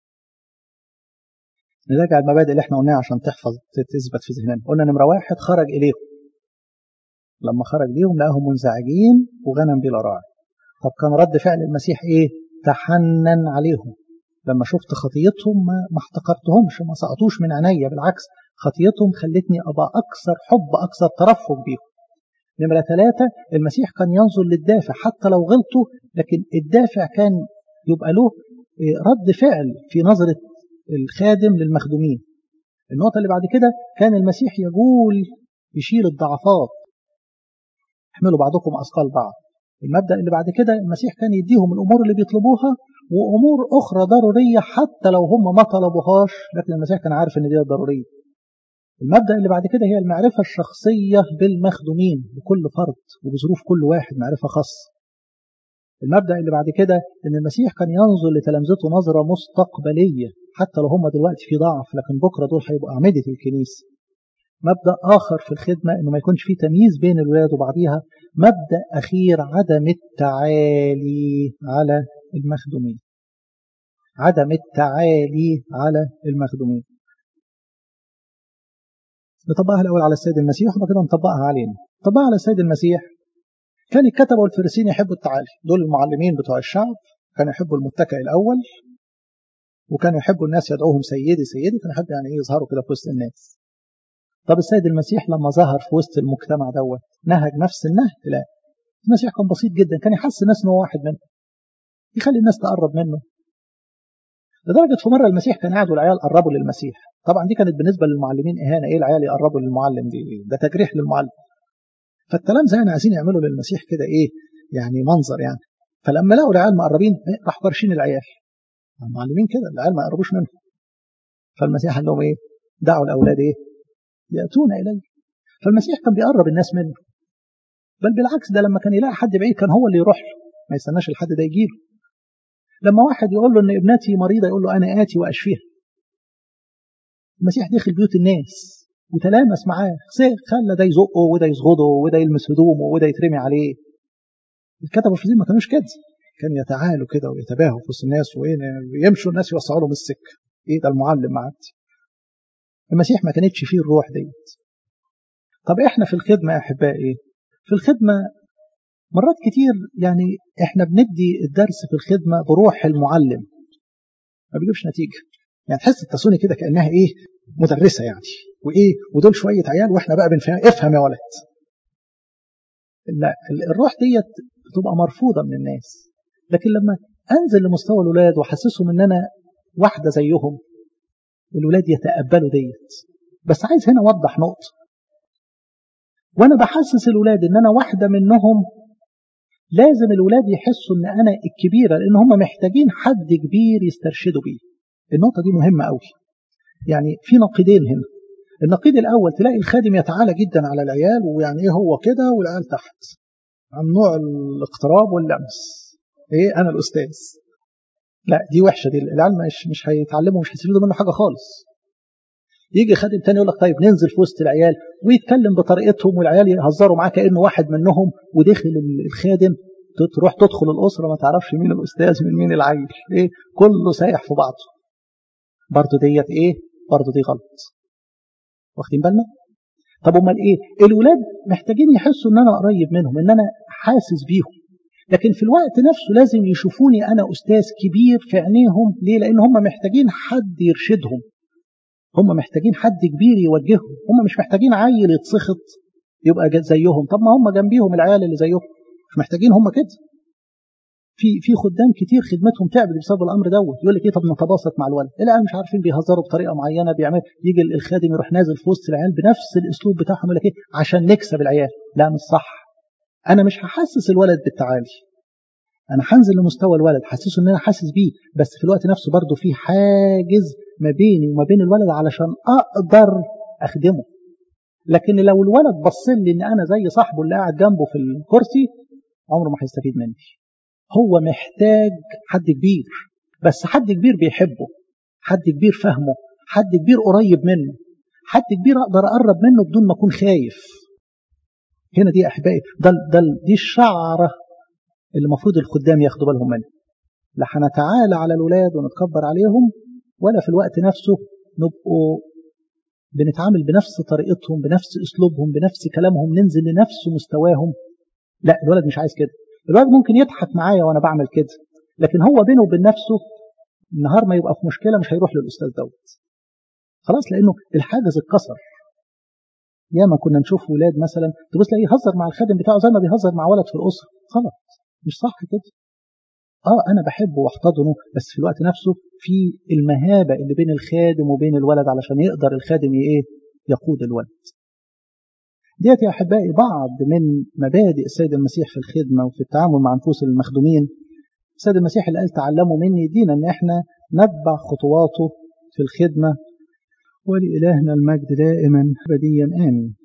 نراجع المبادئ اللي احنا قلناها عشان تحفظ تثبت في ذهننا قلنا نمرة واحد خرج إليهم لما خرج ليهم لقاهم منزعجين وغنم بلا راعي طب كان رد فعل المسيح ايه تحنن عليهم لما شفت خطيتهم ما, ما احتقرتهمش ما سقطوش من عينيا بالعكس خطيتهم خلتني ابقى اكثر حب اكثر ترفق بيهم نمرة ثلاثة المسيح كان ينظر للدافع حتى لو غلطوا لكن الدافع كان يبقى له رد فعل في نظرة الخادم للمخدومين النقطة اللي بعد كده كان المسيح يقول يشيل الضعفات احملوا بعضكم أثقال بعض المبدأ اللي بعد كده المسيح كان يديهم الأمور اللي بيطلبوها وأمور أخرى ضرورية حتى لو هم ما طلبوهاش لكن المسيح كان عارف إن دي ضرورية المبدأ اللي بعد كده هي المعرفة الشخصية بالمخدومين بكل فرد وبظروف كل واحد معرفة خاصة المبدأ اللي بعد كده إن المسيح كان ينظر لتلامذته نظرة مستقبلية حتى لو هم دلوقتي في ضعف لكن بكرة دول هيبقوا أعمدة الكنيسة مبدأ آخر في الخدمة إنه ما يكونش في تمييز بين الولاد وبعضها مبدأ أخير عدم التعالي على المخدومين عدم التعالي على المخدومين نطبقها الأول على السيد المسيح وبعد كده نطبقها علينا نطبقها على السيد المسيح كان الكتبة والفريسين يحبوا التعالي دول المعلمين بتوع الشعب كانوا يحبوا المتكئ الأول وكانوا يحبوا الناس يدعوهم سيدي سيدي كانوا يحبوا يعني يظهروا كده في وسط الناس طب السيد المسيح لما ظهر في وسط المجتمع دوت نهج نفس النهج لا المسيح كان بسيط جدا كان يحس الناس ان هو واحد منهم يخلي الناس تقرب منه لدرجة في مرة المسيح كان قاعد والعيال قربوا للمسيح طبعا دي كانت بالنسبة للمعلمين إهانة إيه العيال يقربوا للمعلم دي ده تجريح للمعلم فالتلامذة يعني عايزين يعملوا للمسيح كده إيه يعني منظر يعني فلما لقوا العيال مقربين راحوا فرشين العيال المعلمين كده العيال ما يقربوش منهم فالمسيح قال لهم إيه دعوا الأولاد إيه يأتون إليه فالمسيح كان بيقرب الناس منه بل بالعكس ده لما كان يلاقي حد بعيد كان هو اللي يروح له ما يستناش الحد ده يجيله لما واحد يقول له ان ابنتي مريضه يقول له انا اتي واشفيها المسيح دخل بيوت الناس وتلامس معاه خلى ده يزقه وده يزغده وده يلمس هدومه وده يترمي عليه الكتبه والفريسيين ما كانوش كده كانوا يتعالوا كده ويتباهوا في وسط الناس ويمشوا الناس يوسعوا لهم السكه ايه ده المعلم معدي المسيح ما كانتش فيه الروح ديت طب احنا في الخدمه يا احبائي في الخدمه مرات كتير يعني احنا بندي الدرس في الخدمه بروح المعلم ما بيجيبش نتيجه يعني تحس التسوني كده كانها ايه مدرسه يعني وايه ودول شويه عيال واحنا بقى بنفهم افهم يا ولد لا الروح ديت بتبقى مرفوضه من الناس لكن لما انزل لمستوى الاولاد واحسسهم ان انا واحده زيهم الولاد يتقبلوا ديت بس عايز هنا اوضح نقطه وانا بحسس الولاد ان انا واحده منهم لازم الولاد يحسوا ان انا الكبيره لان هم محتاجين حد كبير يسترشدوا بيه النقطه دي مهمه قوي يعني في نقيضين هنا النقيض الاول تلاقي الخادم يتعالى جدا على العيال ويعني ايه هو كده والعيال تحت ممنوع الاقتراب واللمس ايه انا الاستاذ لا دي وحشه دي العيال مش مش هيتعلموا مش هيستفيدوا منه حاجه خالص يجي خادم تاني يقول لك طيب ننزل في وسط العيال ويتكلم بطريقتهم والعيال يهزروا معاه كانه واحد منهم ودخل الخادم تروح تدخل الاسره ما تعرفش مين الاستاذ من مين العيل ايه كله سايح في بعضه برضه ديت ايه برضه دي غلط واخدين بالنا طب امال ايه الولاد محتاجين يحسوا ان انا قريب منهم ان انا حاسس بيهم لكن في الوقت نفسه لازم يشوفوني انا استاذ كبير في عينيهم ليه لان هم محتاجين حد يرشدهم هم محتاجين حد كبير يوجههم هم مش محتاجين عيل يتسخط يبقى زيهم طب ما هم جنبيهم العيال اللي زيهم مش محتاجين هم كده في في خدام كتير خدمتهم تعبت بسبب الامر دوت يقول لك ايه طب نتباسط مع الولد العيال مش عارفين بيهزروا بطريقه معينه بيعمل يجي الخادم يروح نازل في وسط العيال بنفس الاسلوب بتاعهم يقول لك ايه عشان نكسب العيال لا مش صح انا مش هحسس الولد بالتعالي انا هنزل لمستوى الولد حسسه ان انا حاسس بيه بس في الوقت نفسه برضه في حاجز ما بيني وما بين الولد علشان اقدر اخدمه لكن لو الولد بص لي ان انا زي صاحبه اللي قاعد جنبه في الكرسي عمره ما هيستفيد مني هو محتاج حد كبير بس حد كبير بيحبه حد كبير فاهمه حد كبير قريب منه حد كبير اقدر اقرب منه بدون ما اكون خايف هنا دي أحبائي ده, ده دي الشعرة اللي المفروض الخدام ياخدوا بالهم منها لا هنتعالى على الولاد ونتكبر عليهم ولا في الوقت نفسه نبقوا بنتعامل بنفس طريقتهم بنفس اسلوبهم بنفس كلامهم ننزل لنفس مستواهم لا الولد مش عايز كده الولد ممكن يضحك معايا وانا بعمل كده لكن هو بينه وبين نفسه النهار ما يبقى في مشكله مش هيروح للاستاذ دوت خلاص لانه الحاجز اتكسر ياما كنا نشوف ولاد مثلا تبص تلاقيه يهزر مع الخادم بتاعه زي ما بيهزر مع ولد في الاسره غلط مش صح كده اه انا بحبه واحتضنه بس في الوقت نفسه في المهابه اللي بين الخادم وبين الولد علشان يقدر الخادم ايه يقود الولد ديت يا احبائي بعض من مبادئ السيد المسيح في الخدمه وفي التعامل مع نفوس المخدومين السيد المسيح اللي قال تعلموا مني دينا ان احنا نتبع خطواته في الخدمه ولإلهنا المجد دائما أبديا آمين